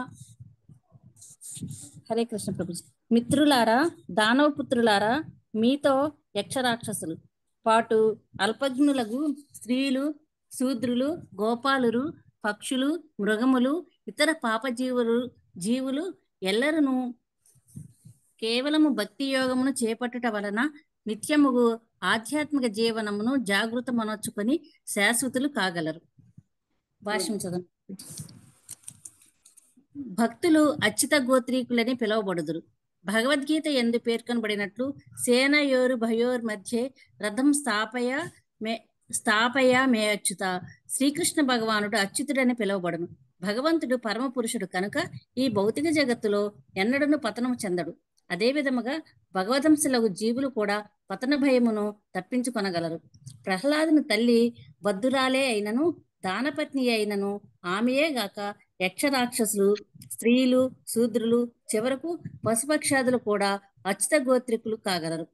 హరే కృష్ణ ప్రభుజీ మిత్రులారా దానవపుత్రులారా మీతో యక్షరాక్షసులు పాటు అల్పజ్ఞులకు స్త్రీలు శూద్రులు గోపాలురు పక్షులు మృగములు ఇతర పాపజీవులు జీవులు ఎల్లరను కేవలము భక్తి యోగమును చేపట్టుట వలన నిత్యముగు ఆధ్యాత్మిక జీవనమును జాగృతమనొచ్చుకొని శాశ్వతులు కాగలరు భాష్యం చదువు భక్తులు అచ్యుత గోత్రీకులని పిలువబడుదురు భగవద్గీత ఎందు పేర్కొనబడినట్లు సేనయోరు భయోర్ మధ్య రథం స్థాపయ మే స్థాపయ మే అచ్యుత శ్రీకృష్ణ భగవానుడు అచ్యుతుడని పిలువబడును భగవంతుడు పరమ పురుషుడు కనుక ఈ భౌతిక జగత్తులో ఎన్నడను పతనము చెందడు అదే విధముగా భగవదంశులకు జీవులు కూడా పతన భయమును తప్పించుకొనగలరు ప్రహ్లాదుని తల్లి బద్దురాలే అయినను దానపత్ని అయినను ఆమెయే గాక యక్షరాక్షసులు స్త్రీలు శూద్రులు చివరకు పశుపక్షాదులు కూడా అచ్యుత గోత్రికులు కాగలరు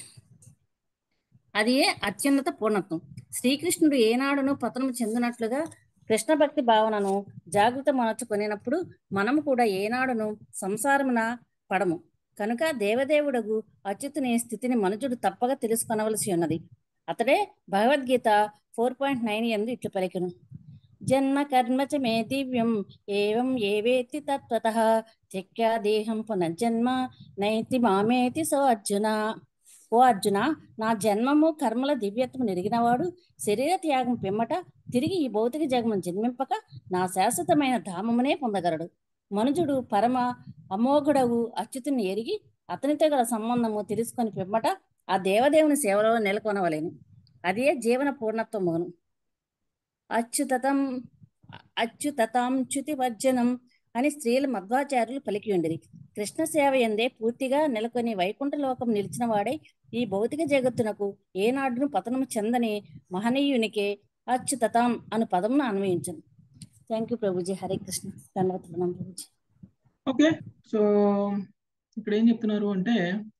అది ఏ అత్యున్నత పూర్ణత్వం శ్రీకృష్ణుడు ఏనాడును పతనం చెందినట్లుగా కృష్ణ భక్తి భావనను జాగృత మనచుకొనినప్పుడు మనము కూడా ఏనాడును సంసారమున పడము కనుక దేవదేవుడగు అచ్యుతుని స్థితిని మనుజుడు తప్పక తెలుసుకొనవలసి ఉన్నది అతడే భగవద్గీత ఫోర్ పాయింట్ నైన్ ఎందు ఇట్లు పలికెను జన్మ కర్మ చ మే దివ్యం ఏవం ఏవేతి తత్వత త్యక్యా దేహం పునర్జన్మ నైతి మామేతి సో అర్జున ఓ అర్జున నా జన్మము కర్మల దివ్యత్వం ఎరిగినవాడు శరీర త్యాగం పిమ్మట తిరిగి ఈ భౌతిక జగమును జన్మింపక నా శాశ్వతమైన ధామమునే పొందగలడు మనుజుడు పరమ అమోఘుడవు అచ్యుతుని ఎరిగి అతనితో గల సంబంధము తెలుసుకొని పిమ్మట ఆ దేవదేవుని సేవలో నెలకొనవలేను అదే జీవన పూర్ణత్వమును అచ్యుతతం అచ్యుతతాంచ్యుతి వర్జనం అని స్త్రీల మధ్వాచార్యులు పలికి ఉండిరి కృష్ణ సేవ ఎందే పూర్తిగా నెలకొని వైకుంఠ లోకం నిలిచిన వాడే ఈ భౌతిక జగత్తునకు ఏనాడును పతనము చెందని మహనీయునికే అచ్యుతతాం అను పదమును అన్వయించను థ్యాంక్ యూ ప్రభుజీ హరే కృష్ణ ధన్యవాదాలు ప్రభుజీ ఓకే సో ఇక్కడ ఏం చెప్తున్నారు అంటే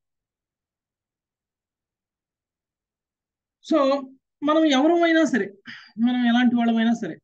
సో మనం ఎవరమైనా సరే మనం ఎలాంటి వాళ్ళమైనా సరే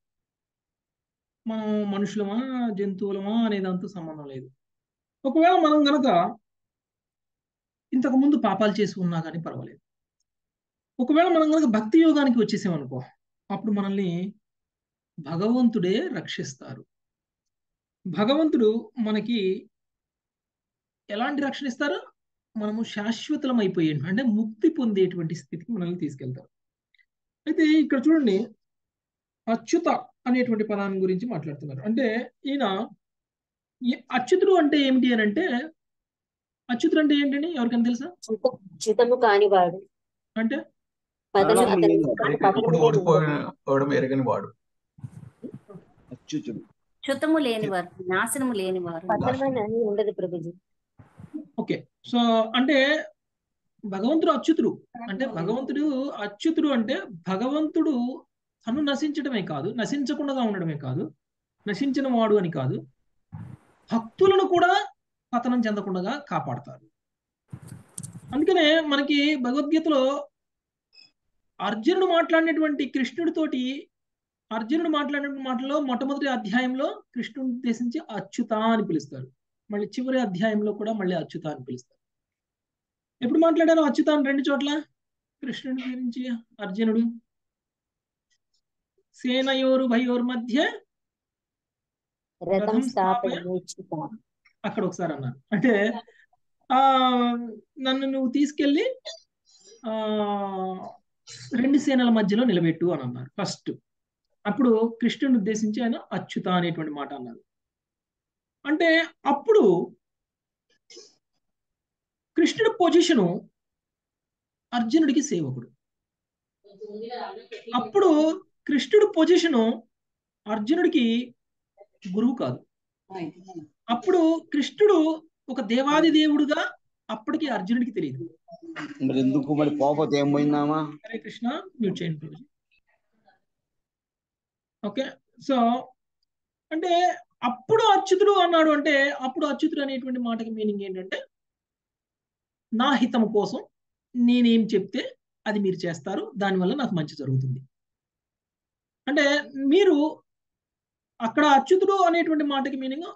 మనం మనుషులమా జంతువులమా అనేది అంత సంబంధం లేదు ఒకవేళ మనం గనక ఇంతకు ముందు పాపాలు చేసి ఉన్నా కానీ పర్వాలేదు ఒకవేళ మనం కనుక భక్తి యోగానికి వచ్చేసామనుకో అప్పుడు మనల్ని భగవంతుడే రక్షిస్తారు భగవంతుడు మనకి ఎలాంటి రక్షణ ఇస్తారు మనము శాశ్వతలం అయిపోయే అంటే ముక్తి పొందేటువంటి స్థితికి మనల్ని తీసుకెళ్తారు అయితే ఇక్కడ చూడండి అచ్యుత అనేటువంటి పదాన్ని గురించి మాట్లాడుతున్నారు అంటే ఈయన ఈ అచ్యుతుడు అంటే ఏమిటి అని అంటే అచ్యుతుడు అంటే ఏంటని ఎవరికైనా తెలుసా చ్యుతము కానివాడు అంటే పదము మరణము అతని లేని ముఖాన్ని ఎప్పుడు పదము ఓడిపోవడం ఎరగని వాడు అచ్యుతుడు చ్యుతము లేనివారు నాశనము లేనివారు పతనమైన అని ఉండదు ప్రభుజీ ఓకే సో అంటే భగవంతుడు అచ్యుతుడు అంటే భగవంతుడు అచ్యుతుడు అంటే భగవంతుడు తను నశించడమే కాదు నశించకుండా ఉండడమే కాదు నశించిన వాడు అని కాదు భక్తులను కూడా పతనం చెందకుండా కాపాడతారు అందుకనే మనకి భగవద్గీతలో అర్జునుడు మాట్లాడినటువంటి కృష్ణుడితోటి అర్జునుడు మాట్లాడిన మాటలో మొట్టమొదటి అధ్యాయంలో కృష్ణుని ఉద్దేశించి అచ్యుత అని పిలుస్తారు మళ్ళీ చివరి అధ్యాయంలో కూడా మళ్ళీ అచ్యుత అని పిలుస్తారు ఎప్పుడు మాట్లాడారు అచ్యుత అని రెండు చోట్ల కృష్ణుడి గురించి అర్జునుడు సేనయోరు భయోర్ మధ్య రథం రథం స్థాపయ స్థాపయచ్యుత అక్కడ ఒకసారి అన్నారు అంటే ఆ నన్ను నువ్వు తీసుకెళ్ళి ఆ రెండు సేనల మధ్యలో నిలబెట్టు అని అన్నారు ఫస్ట్ అప్పుడు కృష్ణుని ఉద్దేశించి ఆయన అచ్యుత అనేటువంటి మాట అన్నారు అంటే అప్పుడు కృష్ణుడి పొజిషను అర్జునుడికి సేవకుడు అప్పుడు కృష్ణుడి పొజిషను అర్జునుడికి గురువు కాదు అప్పుడు కృష్ణుడు ఒక దేవాది దేవుడుగా అప్పటికి అర్జునుడికి తెలియదు మరి ఎందుకు మరి పోకపోతే ఏం పోయిందామా హరే కృష్ణ మ్యూట్ చేయండి ప్రభుజీ. ఓకే సో అంటే అప్పుడు అచ్యుతుడు అన్నాడు అంటే అప్పుడు అచ్యుతుడు అనేటువంటి మాటకి మీనింగ్ ఏంటంటే నా హితం కోసం నేనేం చెప్తే అది మీరు చేస్తారు దానివల్ల నాకు మంచి జరుగుతుంది అంటే మీరు అక్కడ అచ్యుతుడు అనేటువంటి మాటకి మీనింగ్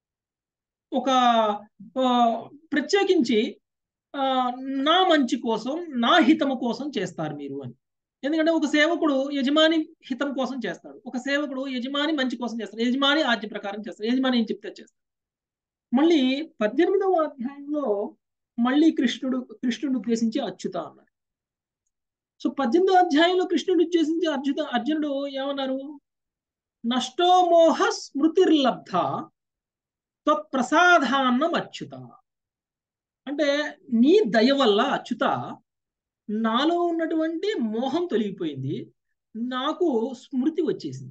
ఒక ఆ, ప్రత్యేకించి ఆ, నా మంచి కోసం నా హితము కోసం చేస్తారు మీరు అని ఎందుకంటే ఒక సేవకుడు యజమాని హితం కోసం చేస్తాడు ఒక సేవకుడు యజమాని మంచి కోసం చేస్తాడు యజమాని ఆజ్ఞ ప్రకారం చేస్తాడు యజమాని ఏం చెప్తే అది చేస్తాడు మళ్ళీ పద్దెనిమిదవ అధ్యాయంలో మళ్ళీ కృష్ణుడు కృష్ణుడు ఉద్దేశించి అచ్యుత అన్నారు సో పద్దెనిమిదవ అధ్యాయంలో కృష్ణుడు ఉద్దేశించి అర్జుత అర్జునుడు ఏమన్నారు నష్టో మోహ స్మృతిర్లబ్ధ త్వత్ప్రసాదాన్నం అచ్యుత అంటే నీ దయ వల్ల అచ్యుత నాలో ఉన్నటువంటి మోహం తొలగిపోయింది నాకు స్మృతి వచ్చేసింది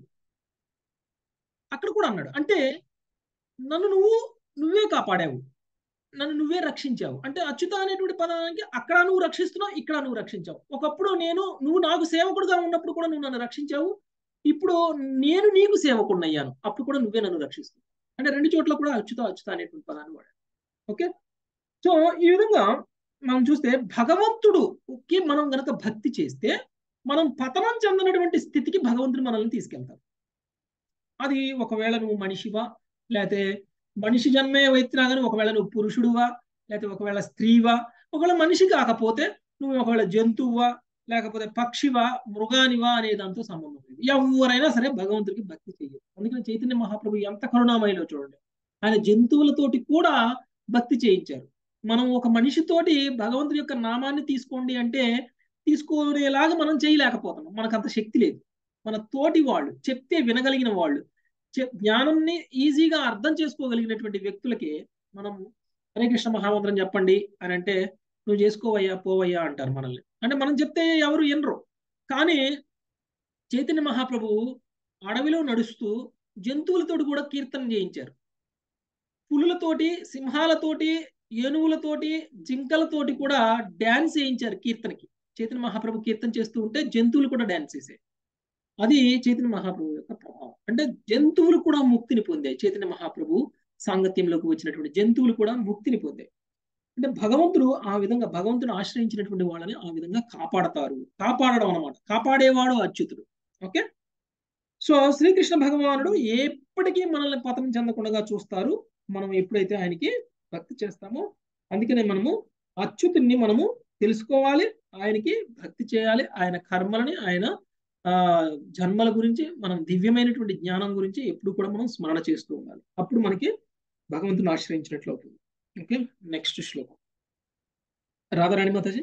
అక్కడ కూడా అన్నాడు అంటే నన్ను నువ్వు నువ్వే కాపాడావు నన్ను నువ్వే రక్షించావు అంటే అచ్యుత అనేటువంటి పదానికి అక్కడ నువ్వు రక్షిస్తున్నావు ఇక్కడ నువ్వు రక్షించావు ఒకప్పుడు నేను నువ్వు నాకు సేవకుడుగా ఉన్నప్పుడు కూడా నువ్వు నన్ను రక్షించావు ఇప్పుడు నేను నీకు సేవకుడినయ్యాను అప్పుడు కూడా నువ్వే నన్ను రక్షిస్తావు అంటే రెండు చోట్ల కూడా అచ్యుత అచ్యుత అనేటువంటి పదాన్ని వాడాడు ఓకే సో ఈ విధంగా మనం చూస్తే భగవంతుడుకి మనం గనక భక్తి చేస్తే మనం పతనం చెందినటువంటి స్థితికి భగవంతుడు మనల్ని తీసుకెళ్తారు అది ఒకవేళ నువ్వు మనిషివా లేకపోతే మనిషి జన్మే ఎత్తినా కానీ ఒకవేళ నువ్వు పురుషుడువా లేకపోతే ఒకవేళ స్త్రీవా ఒకవేళ మనిషి కాకపోతే నువ్వు ఒకవేళ జంతువువా లేకపోతే పక్షివా మృగానివా అనే దాంతో సంబంధం లేదు ఎవరైనా సరే భగవంతుడికి భక్తి చెయ్యరు అందుకని చైతన్య మహాప్రభు ఎంత కరుణామయలో చూడండి ఆయన జంతువులతోటి కూడా భక్తి చేయించారు మనం ఒక మనిషితోటి భగవంతుడి యొక్క నామాన్ని తీసుకోండి అంటే తీసుకునేలాగా మనం చేయలేకపోతున్నాం మనకు అంత శక్తి లేదు మన తోటి వాళ్ళు చెప్తే వినగలిగిన వాళ్ళు చె- జ్ఞానంని ఈజీగా అర్థం చేసుకోగలిగినటువంటి వ్యక్తులకి మనం హరే కృష్ణ మహామంత్రం చెప్పండి అని అంటే నువ్వు చేసుకోవయ్యా పోవయ్యా అంటారు మనల్ని అంటే మనం చెప్తే ఎవరు వినరు కానీ చైతన్య మహాప్రభువు అడవిలో నడుస్తూ జంతువులతోటి కూడా కీర్తన చేయించారు పులులతోటి సింహాలతోటి ఏనుగులతోటి జింకలతోటి కూడా డ్యాన్స్ చేయించారు కీర్తనకి చైతన్య మహాప్రభు కీర్తన చేస్తూ ఉంటే జంతువులు కూడా డ్యాన్స్ చేసాయి అది చైతన్య మహాప్రభు యొక్క ప్రభావం అంటే జంతువులు కూడా ముక్తిని పొందాయి చైతన్య మహాప్రభు సాంగత్యంలోకి వచ్చినటువంటి జంతువులు కూడా ముక్తిని పొందాయి అంటే భగవంతుడు ఆ విధంగా భగవంతుడు ఆశ్రయించినటువంటి వాళ్ళని ఆ విధంగా కాపాడతారు కాపాడడం అనమాట కాపాడేవాడు అచ్యుతుడు ఓకే సో శ్రీకృష్ణ భగవానుడు ఎప్పటికీ మనల్ని పతనం చెందకుండా చూస్తారు మనం ఎప్పుడైతే ఆయనకి భక్తి చేస్తామో అందుకనే మనము అచ్యుతుడిని మనము తెలుసుకోవాలి ఆయనకి భక్తి చేయాలి ఆయన కర్మలని ఆయన ఆ జన్మల గురించి మనం దివ్యమైనటువంటి జ్ఞానం గురించి ఎప్పుడు కూడా మనం స్మరణ చేస్తూ ఉండాలి అప్పుడు మనకి భగవంతుని ఆశ్రయించినట్లు అవుతుంది ఓకే నెక్స్ట్ శ్లోకం రాధారాణి మాతాజీ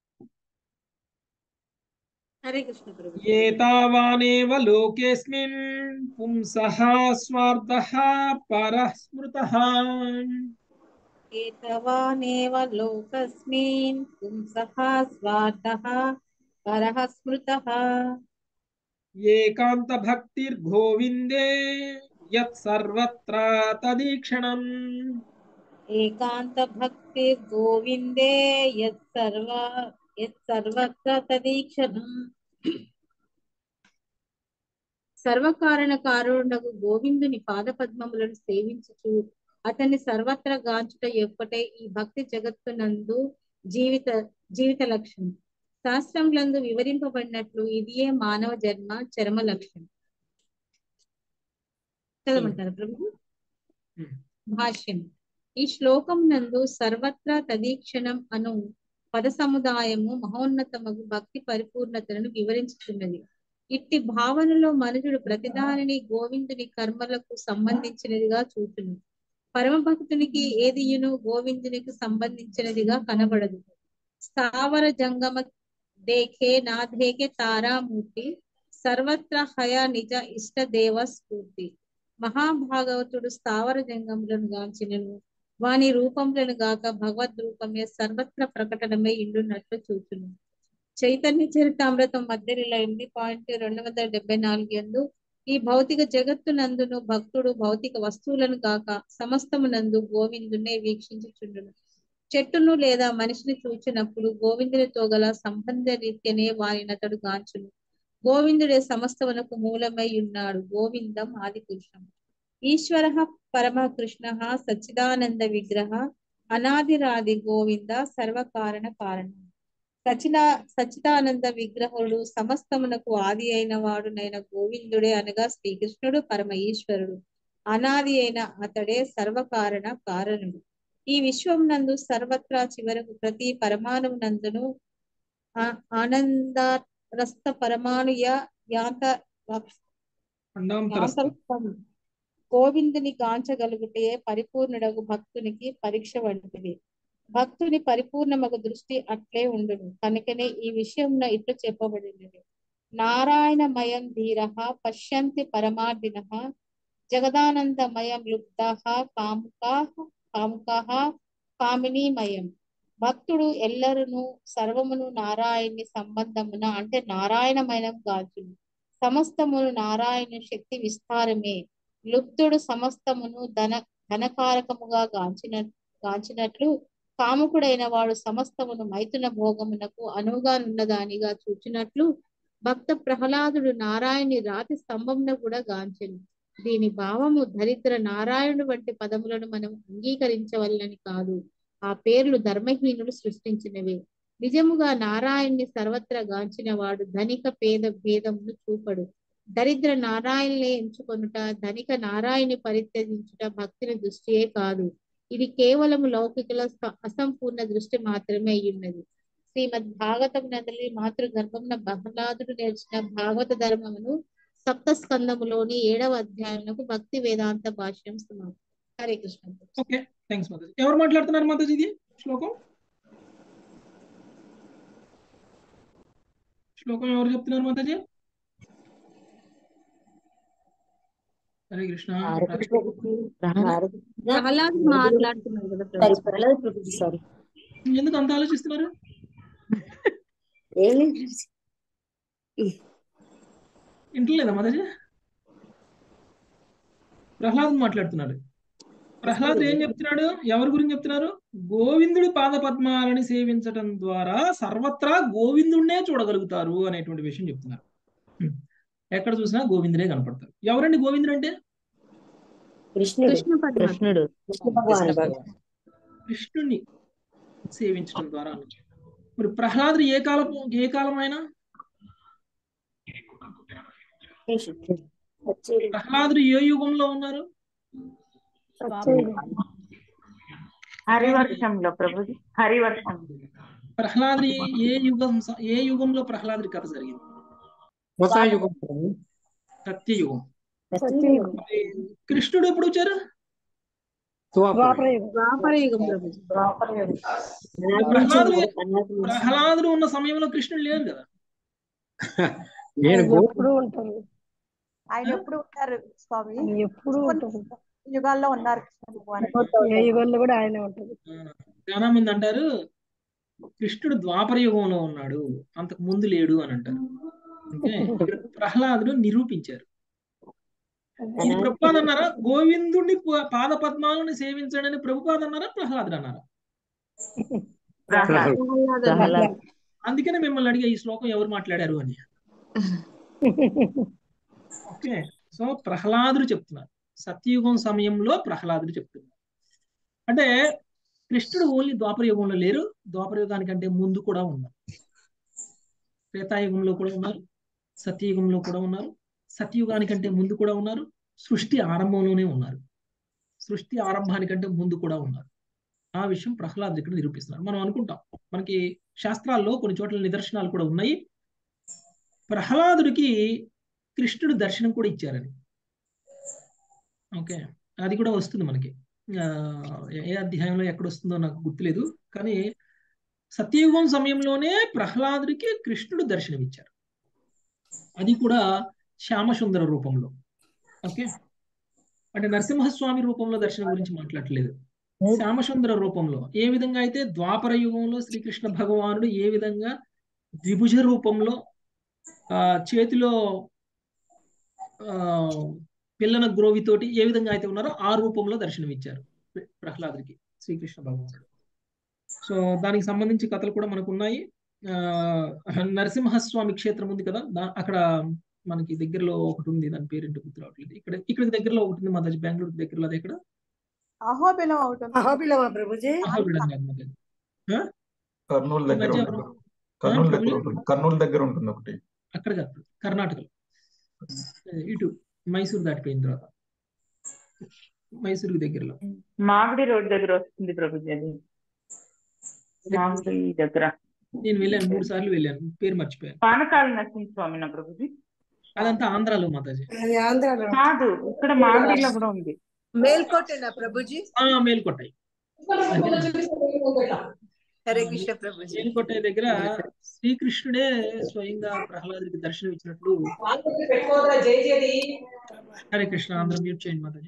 హరే కృష్ణ ప్రభు ఏతావానేవ లోకేస్మిన్ పుంసః స్వార్థః పరః స్మృతః ఏతవానేవ లోకస్మిన్ పుంసః స్వార్థః పరః స్మృతః ఏకాంత భక్తిర్గోవిందే యత్ సర్వత్ర తదీక్షణం ఏకాంత భక్తి గోవిందే యత్ సర్వ యత్ సర్వత్ర తదీక్షణం సర్వకారణ కారుణకు గోవిందుని పాదపద్మములను సేవించుచు అతన్ని సర్వత్ర గాంచుట యొక్కటే ఈ భక్తి జగత్తునందు జీవిత జీవిత లక్ష్యం శాస్త్రములందు వివరింపబడినట్లు ఇదియే మానవ జన్మ చరమ లక్ష్యం చదవమంటారా ప్రభు భాష్యం ఈ శ్లోకం నందు సర్వత్రా తదీక్షణం అను పద సముదాయము మహోన్నతమగు భక్తి పరిపూర్ణతను వివరించుతున్నది ఇట్టి భావనలో మనుషుడు ప్రతిదానిని గోవిందుని కర్మలకు సంబంధించినదిగా చూచును పరమ భక్తునికి ఏదియును గోవిందునికి సంబంధించినదిగా కనబడదు స్థావర జంగమ దేఖే నా దేఖే తారామూర్తి సర్వత్ర హయ నిజ ఇష్ట దేవ స్ఫూర్తి మహాభాగవతుడు స్థావర జంగములను గాంచినను వాని రూపములను గాక భగవద్ రూపమే సర్వత్ర ప్రకటనమై ఇండున్నట్లు చూచును చైతన్య చరితామృతం మధ్యలో ఎనిమిది పాయింట్ రెండు వందల డెబ్బై నాలుగు ఎందు ఈ భౌతిక జగత్తునందును భక్తుడు భౌతిక వస్తువులను గాక సమస్తమునందు గోవిందునే వీక్షించుచుండును చెట్టును లేదా మనిషిని చూచినప్పుడు గోవిందునితో గల సంబంధ రీత్యనే వారినతడు గాంచును గోవిందుడే సమస్తమునకు మూలమై ఉన్నాడు గోవిందం ఆది పురుషం ఈశ్వర పరమ కృష్ణ సచ్చిదానంద విగ్రహ అనాదిరాది గోవింద సర్వకారణ కారణం సచినా సచిదానంద విగ్రహుడు సమస్తమునకు ఆది అయిన వాడునైన గోవిందుడే అనగా శ్రీకృష్ణుడు పరమ ఈశ్వరుడు అనాది అయిన అతడే సర్వకారణ కారణుడు ఈ విశ్వం నందు సర్వత్రా చివరకు ప్రతి పరమాణువు నందును ఆనందరస్త పరమాణుయ యాంత ఖండాంతరస్థ యాంతరస్థం గోవిందుని గాంచగలుగుటే పరిపూర్ణుడగు భక్తునికి పరీక్ష వంటిది భక్తుని పరిపూర్ణమగు దృష్టి అట్లే ఉండును కనుకనే ఈ విషయంలో ఇట్లు చెప్పబడినది నారాయణమయం ధీర పశ్యంతి పరమార్థిన జగదానందమయం లుప్త కాముకా కాముకా కామినీమయం భక్తుడు ఎల్లరును సర్వమును నారాయణి సంబంధమున అంటే నారాయణమైన గాజును సమస్తమును నారాయణ శక్తి విస్తారమే లుప్తుడు సమస్తమును ధన ధనకారకముగా గాంచిన గాంచినట్లు కాముకుడైన వాడు సమస్తమును మైథున భోగమునకు అనువుగానున్నదానిగా చూచినట్లు భక్త ప్రహ్లాదుడు నారాయణి రాతి స్తంభమున కూడా గాంచెను దీని భావము దరిద్ర నారాయణుడు వంటి పదములను మనం అంగీకరించవలనని కాదు ఆ పేర్లు ధర్మహీనుడు సృష్టించినవే నిజముగా నారాయణ్ణి సర్వత్రా గాంచిన వాడు ధనిక పేద భేదమును చూపడు దరిద్ర నారాయణలే ఎంచుకొనుట ధనిక నారాయణి పరిత్యజించుట భక్తిని దృష్టియే కాదు ఇది కేవలం లౌకికల స- అసంపూర్ణ దృష్టి మాత్రమే అయ్యున్నది శ్రీమద్ భాగవతం నదలి మాతృ గర్భమున ప్రహ్లాదుడు నేర్చిన భాగవత ధర్మమును సప్త స్కందములోని ఏడవ అధ్యాయమునకు భక్తి వేదాంత భాష్యం సమాప్తం హరే కృష్ణ ఓకే థ్యాంక్స్ మాతాజీ ఎవరు మాట్లాడుతున్నారు మాతాజీ ఇది శ్లోకం శ్లోకం ఎవరు చెప్తున్నారు మాతాజీ హరే కృష్ణ హరే ప్రహ్లాద్ మాట్లాడుతున్నారు కదా సారీ ప్రభు. పర్లేదు ప్రభుజీ సారీ ఎందుకు అంత ఆలోచిస్తున్నారు ఏం లేదు ఇంటలేదా మాతాజీ ప్రహ్లాద్ మాట్లాడుతున్నాడు ప్రహ్లాద్ ఏం చెప్తున్నాడు ఎవరి గురించి చెప్తున్నారు గోవిందుడి పాద పద్మాలని సేవించటం ద్వారా సర్వత్రా గోవిందుడినే చూడగలుగుతారు అనేటువంటి విషయం చెప్తున్నారు హ్మ్. ఎక్కడ చూసినా గోవిందుడే కనపడతారు ఎవరండి గోవిందుడు అంటే కృష్ణుడు కృష్ణ పద్మ కృష్ణుడు కృష్ణ భగవానుడు కృష్ణుడిని సేవించడం ద్వారా అన్నమాట. మరి ప్రహ్లాదుడు ఏ కాలం ఏ కాలమైనా వచ్చేది ప్రహ్లాదుడు ఏ యుగంలో ఉన్నారు హరివర్షంలో ప్రభుజీ హరివర్షం ప్రహ్లాదుడు ఏ- ఏ యుగం ఏ యుగంలో ప్రహ్లాదుడి కథ జరిగింది త్రేతాయుగం సత్యయుగం సత్యయుగం. మరి కృష్ణుడు ఎప్పుడు వచ్చారు ద్వాపర ద్వాపర యుగం ప్రభు ప్రహ్లాదుడు అన్నది ప్రహ్లాదుడు ఉన్న సమయంలో కృష్ణుడు లేరు కదా నేను గో- ఎప్పుడు ఉంటారు ఆయన ఎప్పుడు ఉంటారు స్వామి ఎప్పుడు కొన్ని ఉంటారు యుగాల్లో ఉన్నారు కృష్ణ భగవాన్ ఏ యుగంలో కూడా ఆయనే ఉంటారు ఆ, చాలా మంది అంటారు కృష్ణుడు ద్వాపర యుగంలో ఉన్నాడు అంతకు ముందు లేడు అని అంటారు ఓకే ఇక్కడ ప్రహ్లాదుడు నిరూపించారు ఇది ప్రభుపాద అన్నారా గోవిందుడిని ప- పాద పద్మాలను సేవించడని ప్రభుపాద అన్నారా ప్రహ్లాదుడు అన్నారా ప్రహ్లాద్. అందుకనే మిమ్మల్ని అడిగా ఈ శ్లోకం ఎవరు మాట్లాడారు అని ఓకే సో ప్రహ్లాదుడు చెప్తున్నారు సత్యయుగం సమయంలో ప్రహ్లాదుడు చెప్తున్నారు అంటే కృష్ణుడు ఓన్లీ ద్వాపర యుగంలో లేరు ద్వాపర యుగానికంటే ముందు కూడా ఉన్నారు త్రేతాయుగంలో కూడా ఉన్నారు సత్యయుగంలో కూడా ఉన్నారు సత్యయుగానికంటే ముందు కూడా ఉన్నారు సృష్టి ఆరంభంలోనే ఉన్నారు సృష్టి ఆరంభానికంటే ముందు కూడా ఉన్నారు ఆ విషయం ప్రహ్లాదుడు ఇక్కడ నిరూపిస్తున్నారు మనం అనుకుంటాం మనకి శాస్త్రాల్లో కొన్ని చోట్ల నిదర్శనాలు కూడా ఉన్నాయి ప్రహ్లాదుడికి కృష్ణుడు దర్శనం కూడా ఇచ్చారని ఓకే అది కూడా వస్తుంది మనకి ఆ, ఏ అధ్యాయంలో ఎక్కడ వస్తుందో నాకు గుర్తులేదు కానీ సత్యయుగం సమయంలోనే ప్రహ్లాదుడికి కృష్ణుడు దర్శనం ఇచ్చారు అది కూడా శ్యామసుందర రూపంలో ఓకే అంటే నరసింహస్వామి రూపంలో దర్శనం గురించి మాట్లాడలేదు శ్యామసుందర రూపంలో ఏ విధంగా అయితే ద్వాపర యుగంలో శ్రీకృష్ణ భగవానుడు ఏ విధంగా ద్విభుజ రూపంలో ఆ చేతిలో ఆ పిల్లన గ్రోవితోటి ఏ విధంగా అయితే ఉన్నారో ఆ రూపంలో దర్శనం ఇచ్చారు ప్రహ్లాదుడికి శ్రీకృష్ణ భగవానుడు సో దానికి సంబంధించి కథలు కూడా మనకు ఉన్నాయి ఆ నరసింహస్వామి క్షేత్రం ఉంది కదా దా అక్కడ మనకి దగ్గరలో ఒకటి ఉంది దాని పేరు ఏంటో గుర్తు రావట్లేదు ఇక్కడ ఇక్కడ దగ్గరలో ఒకటి ఉంది మాతాజీ బెంగళూరు దగ్గరలో అది ఎక్కడ అహోబిలం అవుతుంది అహోబిలమా ప్రభుజీ మహాబిడం కాదు మాతాజీ ఆ? కర్నూలు ఈ దగ్గర మధ్య ఉంటుంది ఆ, కర్నూలు దగ్గర ప్రభుజీ ఉంటుంది కర్నూలు దగ్గర ఉంటుంది ఒకటి అక్కడ కాదు కర్ణాటకలో ఇటు మైసూరు దాటిపోయిన తర్వాత మైసూరుకి దగ్గరలో మామిడి రోడ్ దగ్గర వస్తుంది ప్రభుజీ అది మామిడి దగ్గర నేను వెళ్ళాను మూడు సార్లు వెళ్ళాను పేరు మర్చిపోయాను పానకాల నరసింహస్వామి నా ప్రభుజీ అదంతా ఆంధ్రాలో మాతాజీ అది ఆంధ్రాలో కాదు ఇక్కడ మామిడిలో కూడా ఉంది మేల్కోటేనా ప్రభుజీ ఆ మేల్కొట్టాయి హరే కృష్ణ ప్రభుజీ మేల్కొట్టాయి దగ్గర శ్రీకృష్ణుడే స్వయంగా ప్రహ్లాదుడికి దర్శనం ఇచ్చినట్లు హరే కృష్ణ అందరం మ్యూట్ చేయండి మాతాజీ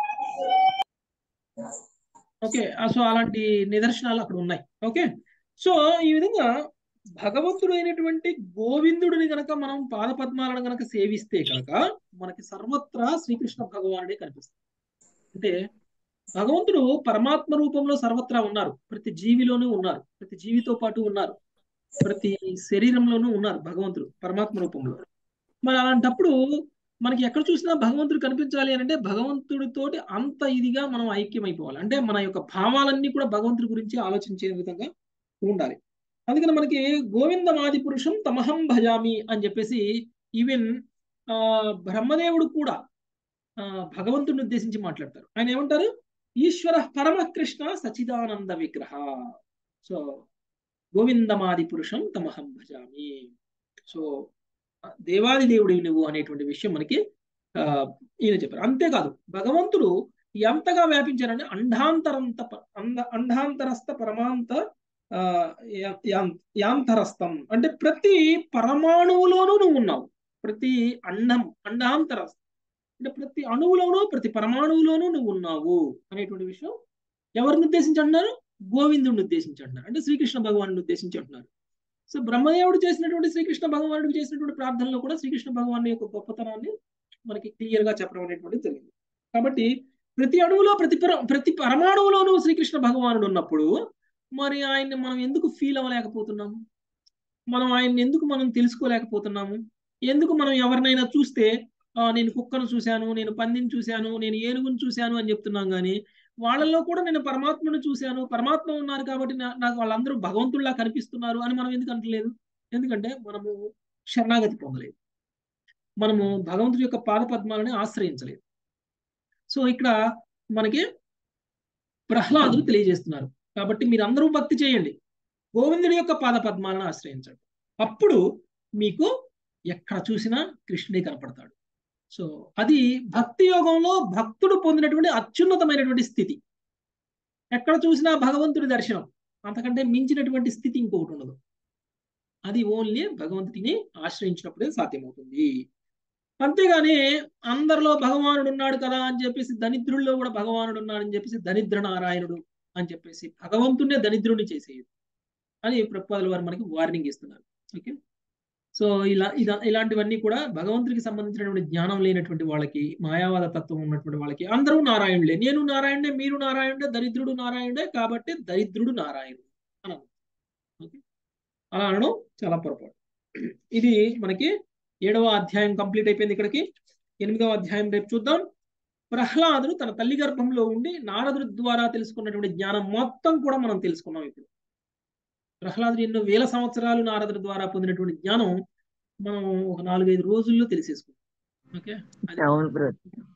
ఓకే సో అలాంటి నిదర్శనాలు అక్కడ ఉన్నాయి ఓకే సో ఈ విధంగా భగవంతుడు అయినటువంటి గోవిందుడిని గనక మనం పాదపద్మాలను గనక సేవిస్తే కనుక మనకి సర్వత్రా శ్రీకృష్ణ భగవానుడే కనిపిస్తుంది అంటే భగవంతుడు పరమాత్మ రూపంలో సర్వత్రా ఉన్నారు ప్రతి జీవిలోనూ ఉన్నారు ప్రతి జీవితో పాటు ఉన్నారు ప్రతి శరీరంలోనూ ఉన్నారు భగవంతుడు పరమాత్మ రూపంలో మరి అలాంటప్పుడు మనకి ఎక్కడ చూసినా భగవంతుడు కనిపించాలి అని అంటే భగవంతుడితోటి అంత ఇదిగా మనం ఐక్యమైపోవాలి అంటే మన యొక్క భావాలన్నీ కూడా భగవంతుడి గురించి ఆలోచించే విధంగా ఉండాలి అందుకని మనకి గోవిందమాది పురుషం తమహం భజామి అని చెప్పేసి ఈవెన్ ఆ బ్రహ్మదేవుడు కూడా ఆ భగవంతుడిని ఉద్దేశించి మాట్లాడతారు ఆయన ఏమంటారు ఈశ్వర పరమకృష్ణ సచిదానంద విగ్రహ సో గోవిందమాది పురుషం తమహం భజామి సో దేవాది దేవుడివి నువ్వు అనేటువంటి విషయం మనకి ఆ ఈయన చెప్పారు అంతేకాదు భగవంతుడు ఎంతగా వ్యాపించారంటే అండాంతరంత ప- అంద అండాంతరస్థ పరమాంత ఆ యా- యాం- యాంతరస్థం అంటే ప్రతి పరమాణువులోనూ నువ్వు ఉన్నావు ప్రతి అండం అండాంతరస్థ అంటే ప్రతి అణువులోనూ ప్రతి పరమాణువులోనూ నువ్వు ఉన్నావు అనేటువంటి విషయం ఎవరిని ఉద్దేశించి అంటున్నారు గోవిందుడిని ఉద్దేశించి అంటున్నారు అంటే శ్రీకృష్ణ భగవాను ఉద్దేశించి అంటున్నారు సో బ్రహ్మదేవుడు చేసినటువంటి శ్రీకృష్ణ భగవానుడికి చేసినటువంటి ప్రార్థనలో కూడా శ్రీకృష్ణ భగవాను యొక్క గొప్పతనాన్ని మనకి క్లియర్ గా చెప్పడం అనేటువంటిది జరిగింది కాబట్టి ప్రతి అణువులో ప్రతి పర- ప్రతి పరమాణువులోనూ శ్రీకృష్ణ భగవానుడు ఉన్నప్పుడు మరి ఆయన్ని మనం ఎందుకు ఫీల్ అవ్వలేకపోతున్నాము మనం ఆయన్ని ఎందుకు మనం తెలుసుకోలేకపోతున్నాము ఎందుకు మనం ఎవరినైనా చూస్తే "ఆ, నేను కుక్కను చూశాను నేను పందిని చూశాను నేను ఏనుగును చూశాను అని చెప్తున్నాం కానీ వాళ్ళల్లో కూడా నేను పరమాత్మను చూశాను పరమాత్మ ఉన్నారు కాబట్టి నా- నాకు వాళ్ళందరూ భగవంతుల్లా కనిపిస్తున్నారు అని మనం ఎందుకు అంటలేదు ఎందుకంటే మనము శరణాగతి పొందలేదు మనము భగవంతుడి యొక్క పాద పద్మాలని ఆశ్రయించలేదు సో ఇక్కడ మనకి ప్రహ్లాదులు తెలియజేస్తున్నారు కాబట్టి మీరు అందరూ భక్తి చేయండి గోవిందుడి యొక్క పాద పద్మాలను ఆశ్రయించండి అప్పుడు మీకు ఎక్కడ చూసినా కృష్ణుడే కనపడతాడు సో అది భక్తి యోగంలో భక్తుడు పొందినటువంటి అత్యున్నతమైనటువంటి స్థితి ఎక్కడ చూసినా భగవంతుడి దర్శనం అంతకంటే మించినటువంటి స్థితి ఇంకొకటి ఉండదు అది ఓన్లీ భగవంతుడిని ఆశ్రయించినప్పుడే సాధ్యమవుతుంది అంతేగాని అందరిలో భగవానుడు ఉన్నాడు కదా అని చెప్పేసి దరిద్రుల్లో కూడా భగవానుడు ఉన్నాడు అని చెప్పేసి దరిద్ర నారాయణుడు అని చెప్పేసి భగవంతుడినే దరిద్రుని చేసేది అని ప్రభుపాదుల వారు మనకి వార్నింగ్ ఇస్తున్నారు ఓకే సో ఇలా ఇలా ఇలాంటివన్నీ కూడా భగవంతుడికి సంబంధించినటువంటి జ్ఞానం లేనటువంటి వాళ్ళకి మాయావాద తత్వం ఉన్నటువంటి వాళ్ళకి అందరూ నారాయణులే నేను నారాయణుడే మీరు నారాయణుడే దరిద్రుడు నారాయణుడే కాబట్టి దరిద్రుడు నారాయణుడు అని అన్నారు. ఓకే అలా అనడం చాలా పొరపాటు ఇది మనకి ఏడవ అధ్యాయం కంప్లీట్ అయిపోయింది ఇక్కడికి ఎనిమిదవ అధ్యాయం రేపు చూద్దాం ప్రహ్లాదుడు తన తల్లి గర్భంలో ఉండి నారదుడి ద్వారా తెలుసుకున్నటువంటి జ్ఞానం మొత్తం కూడా మనం తెలుసుకున్నాం ఇప్పుడు ప్రహ్లాదుడు ఎన్నో వేల సంవత్సరాలు నారదుడి ద్వారా పొందినటువంటి జ్ఞానం మనం ఒక నాలుగైదు రోజుల్లో తెలిసేసుకున్నాం ఓకే అది అవును బ్రో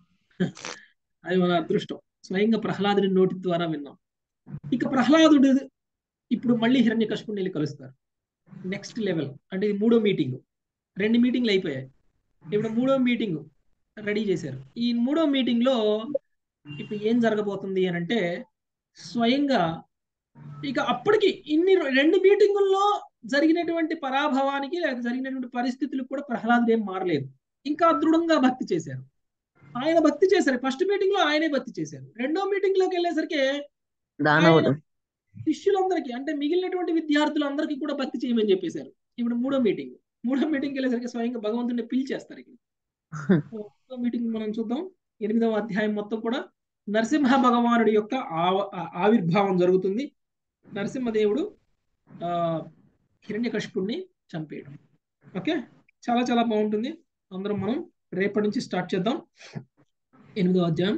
అది మన అదృష్టం స్వయంగా ప్రహ్లాదుడి నోటి ద్వారా విన్నాం ఇక ప్రహ్లాదుడు ఇప్పుడు మళ్ళీ హిరణ్య వెళ్ళి కలుస్తారు నెక్స్ట్ లెవెల్ అంటే ఇది మూడో మీటింగ్ రెండు మీటింగ్లు అయిపోయాయి ఇప్పుడు మూడో మీటింగ్ రెడీ చేశారు ఈ మూడో మీటింగ్ లో ఇప్పుడు ఏం జరగబోతుంది అని అంటే స్వయంగా ఇక అప్పటికి ఇన్ని రో- రెండు మీటింగుల్లో జరిగినటువంటి పరాభవానికి లేదా జరిగినటువంటి పరిస్థితులకు కూడా ప్రహ్లాదుడు ఏం మారలేదు ఇంకా దృఢంగా భక్తి చేశారు ఆయన భక్తి చేశారు ఫస్ట్ మీటింగ్ లో ఆయనే భక్తి చేశారు రెండో మీటింగ్ లోకి వెళ్ళేసరికి ఆయన దానవుడు శిష్యులందరికీ అంటే మిగిలినటువంటి విద్యార్థులందరికీ కూడా భక్తి చేయమని చెప్పేశారు ఇప్పుడు మూడో మీటింగ్ మూడో మీటింగ్ వెళ్ళేసరికి స్వయంగా భగవంతుడిని పిలిచేస్తారు ఇక్కడ సో మూడో మీటింగ్ మనం చూద్దాం ఎనిమిదవ అధ్యాయం మొత్తం కూడా నరసింహ భగవానుడి యొక్క ఆవ ఆ- ఆవిర్భావం జరుగుతుంది నరసింహదేవుడు ఆ హిరణ్యకశిపుణ్ణి చంపేయడం ఓకే చాలా చాలా బాగుంటుంది అందరం మనం రేపటి నుంచి స్టార్ట్ చేద్దాం ఎనిమిదవ అధ్యాయం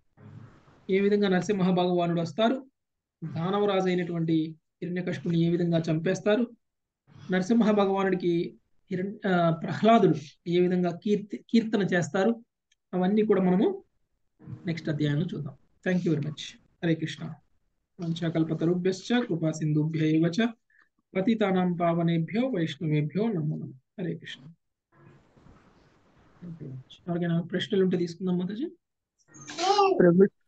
ఏ విధంగా నరసింహ భగవానుడు వస్తారు దానవరాజు అయినటువంటి హిరణ్యకశిపుని ఏ విధంగా చంపేస్తారు నరసింహ భగవానుడికి హిరణ్ ఆ, ప్రహ్లాదుడు ఏ విధంగా కీర్తి కీర్తన చేస్తారు అవన్నీ కూడా మనము నెక్స్ట్ అధ్యాయంలో చూద్దాం thank you very much Hare Krishna వంశాకల్పతరుభ్యశ్చ కృపా సింధుభ్య ఏవ చ పతితానాం పావనేభ్యో వైష్ణవేభ్యో నమో నమః Hare Krishna Thank you very much. ఎవరికైనా ప్రశ్నలు ఉంటే తీసుకుందాం మాతాజీ ప్రభు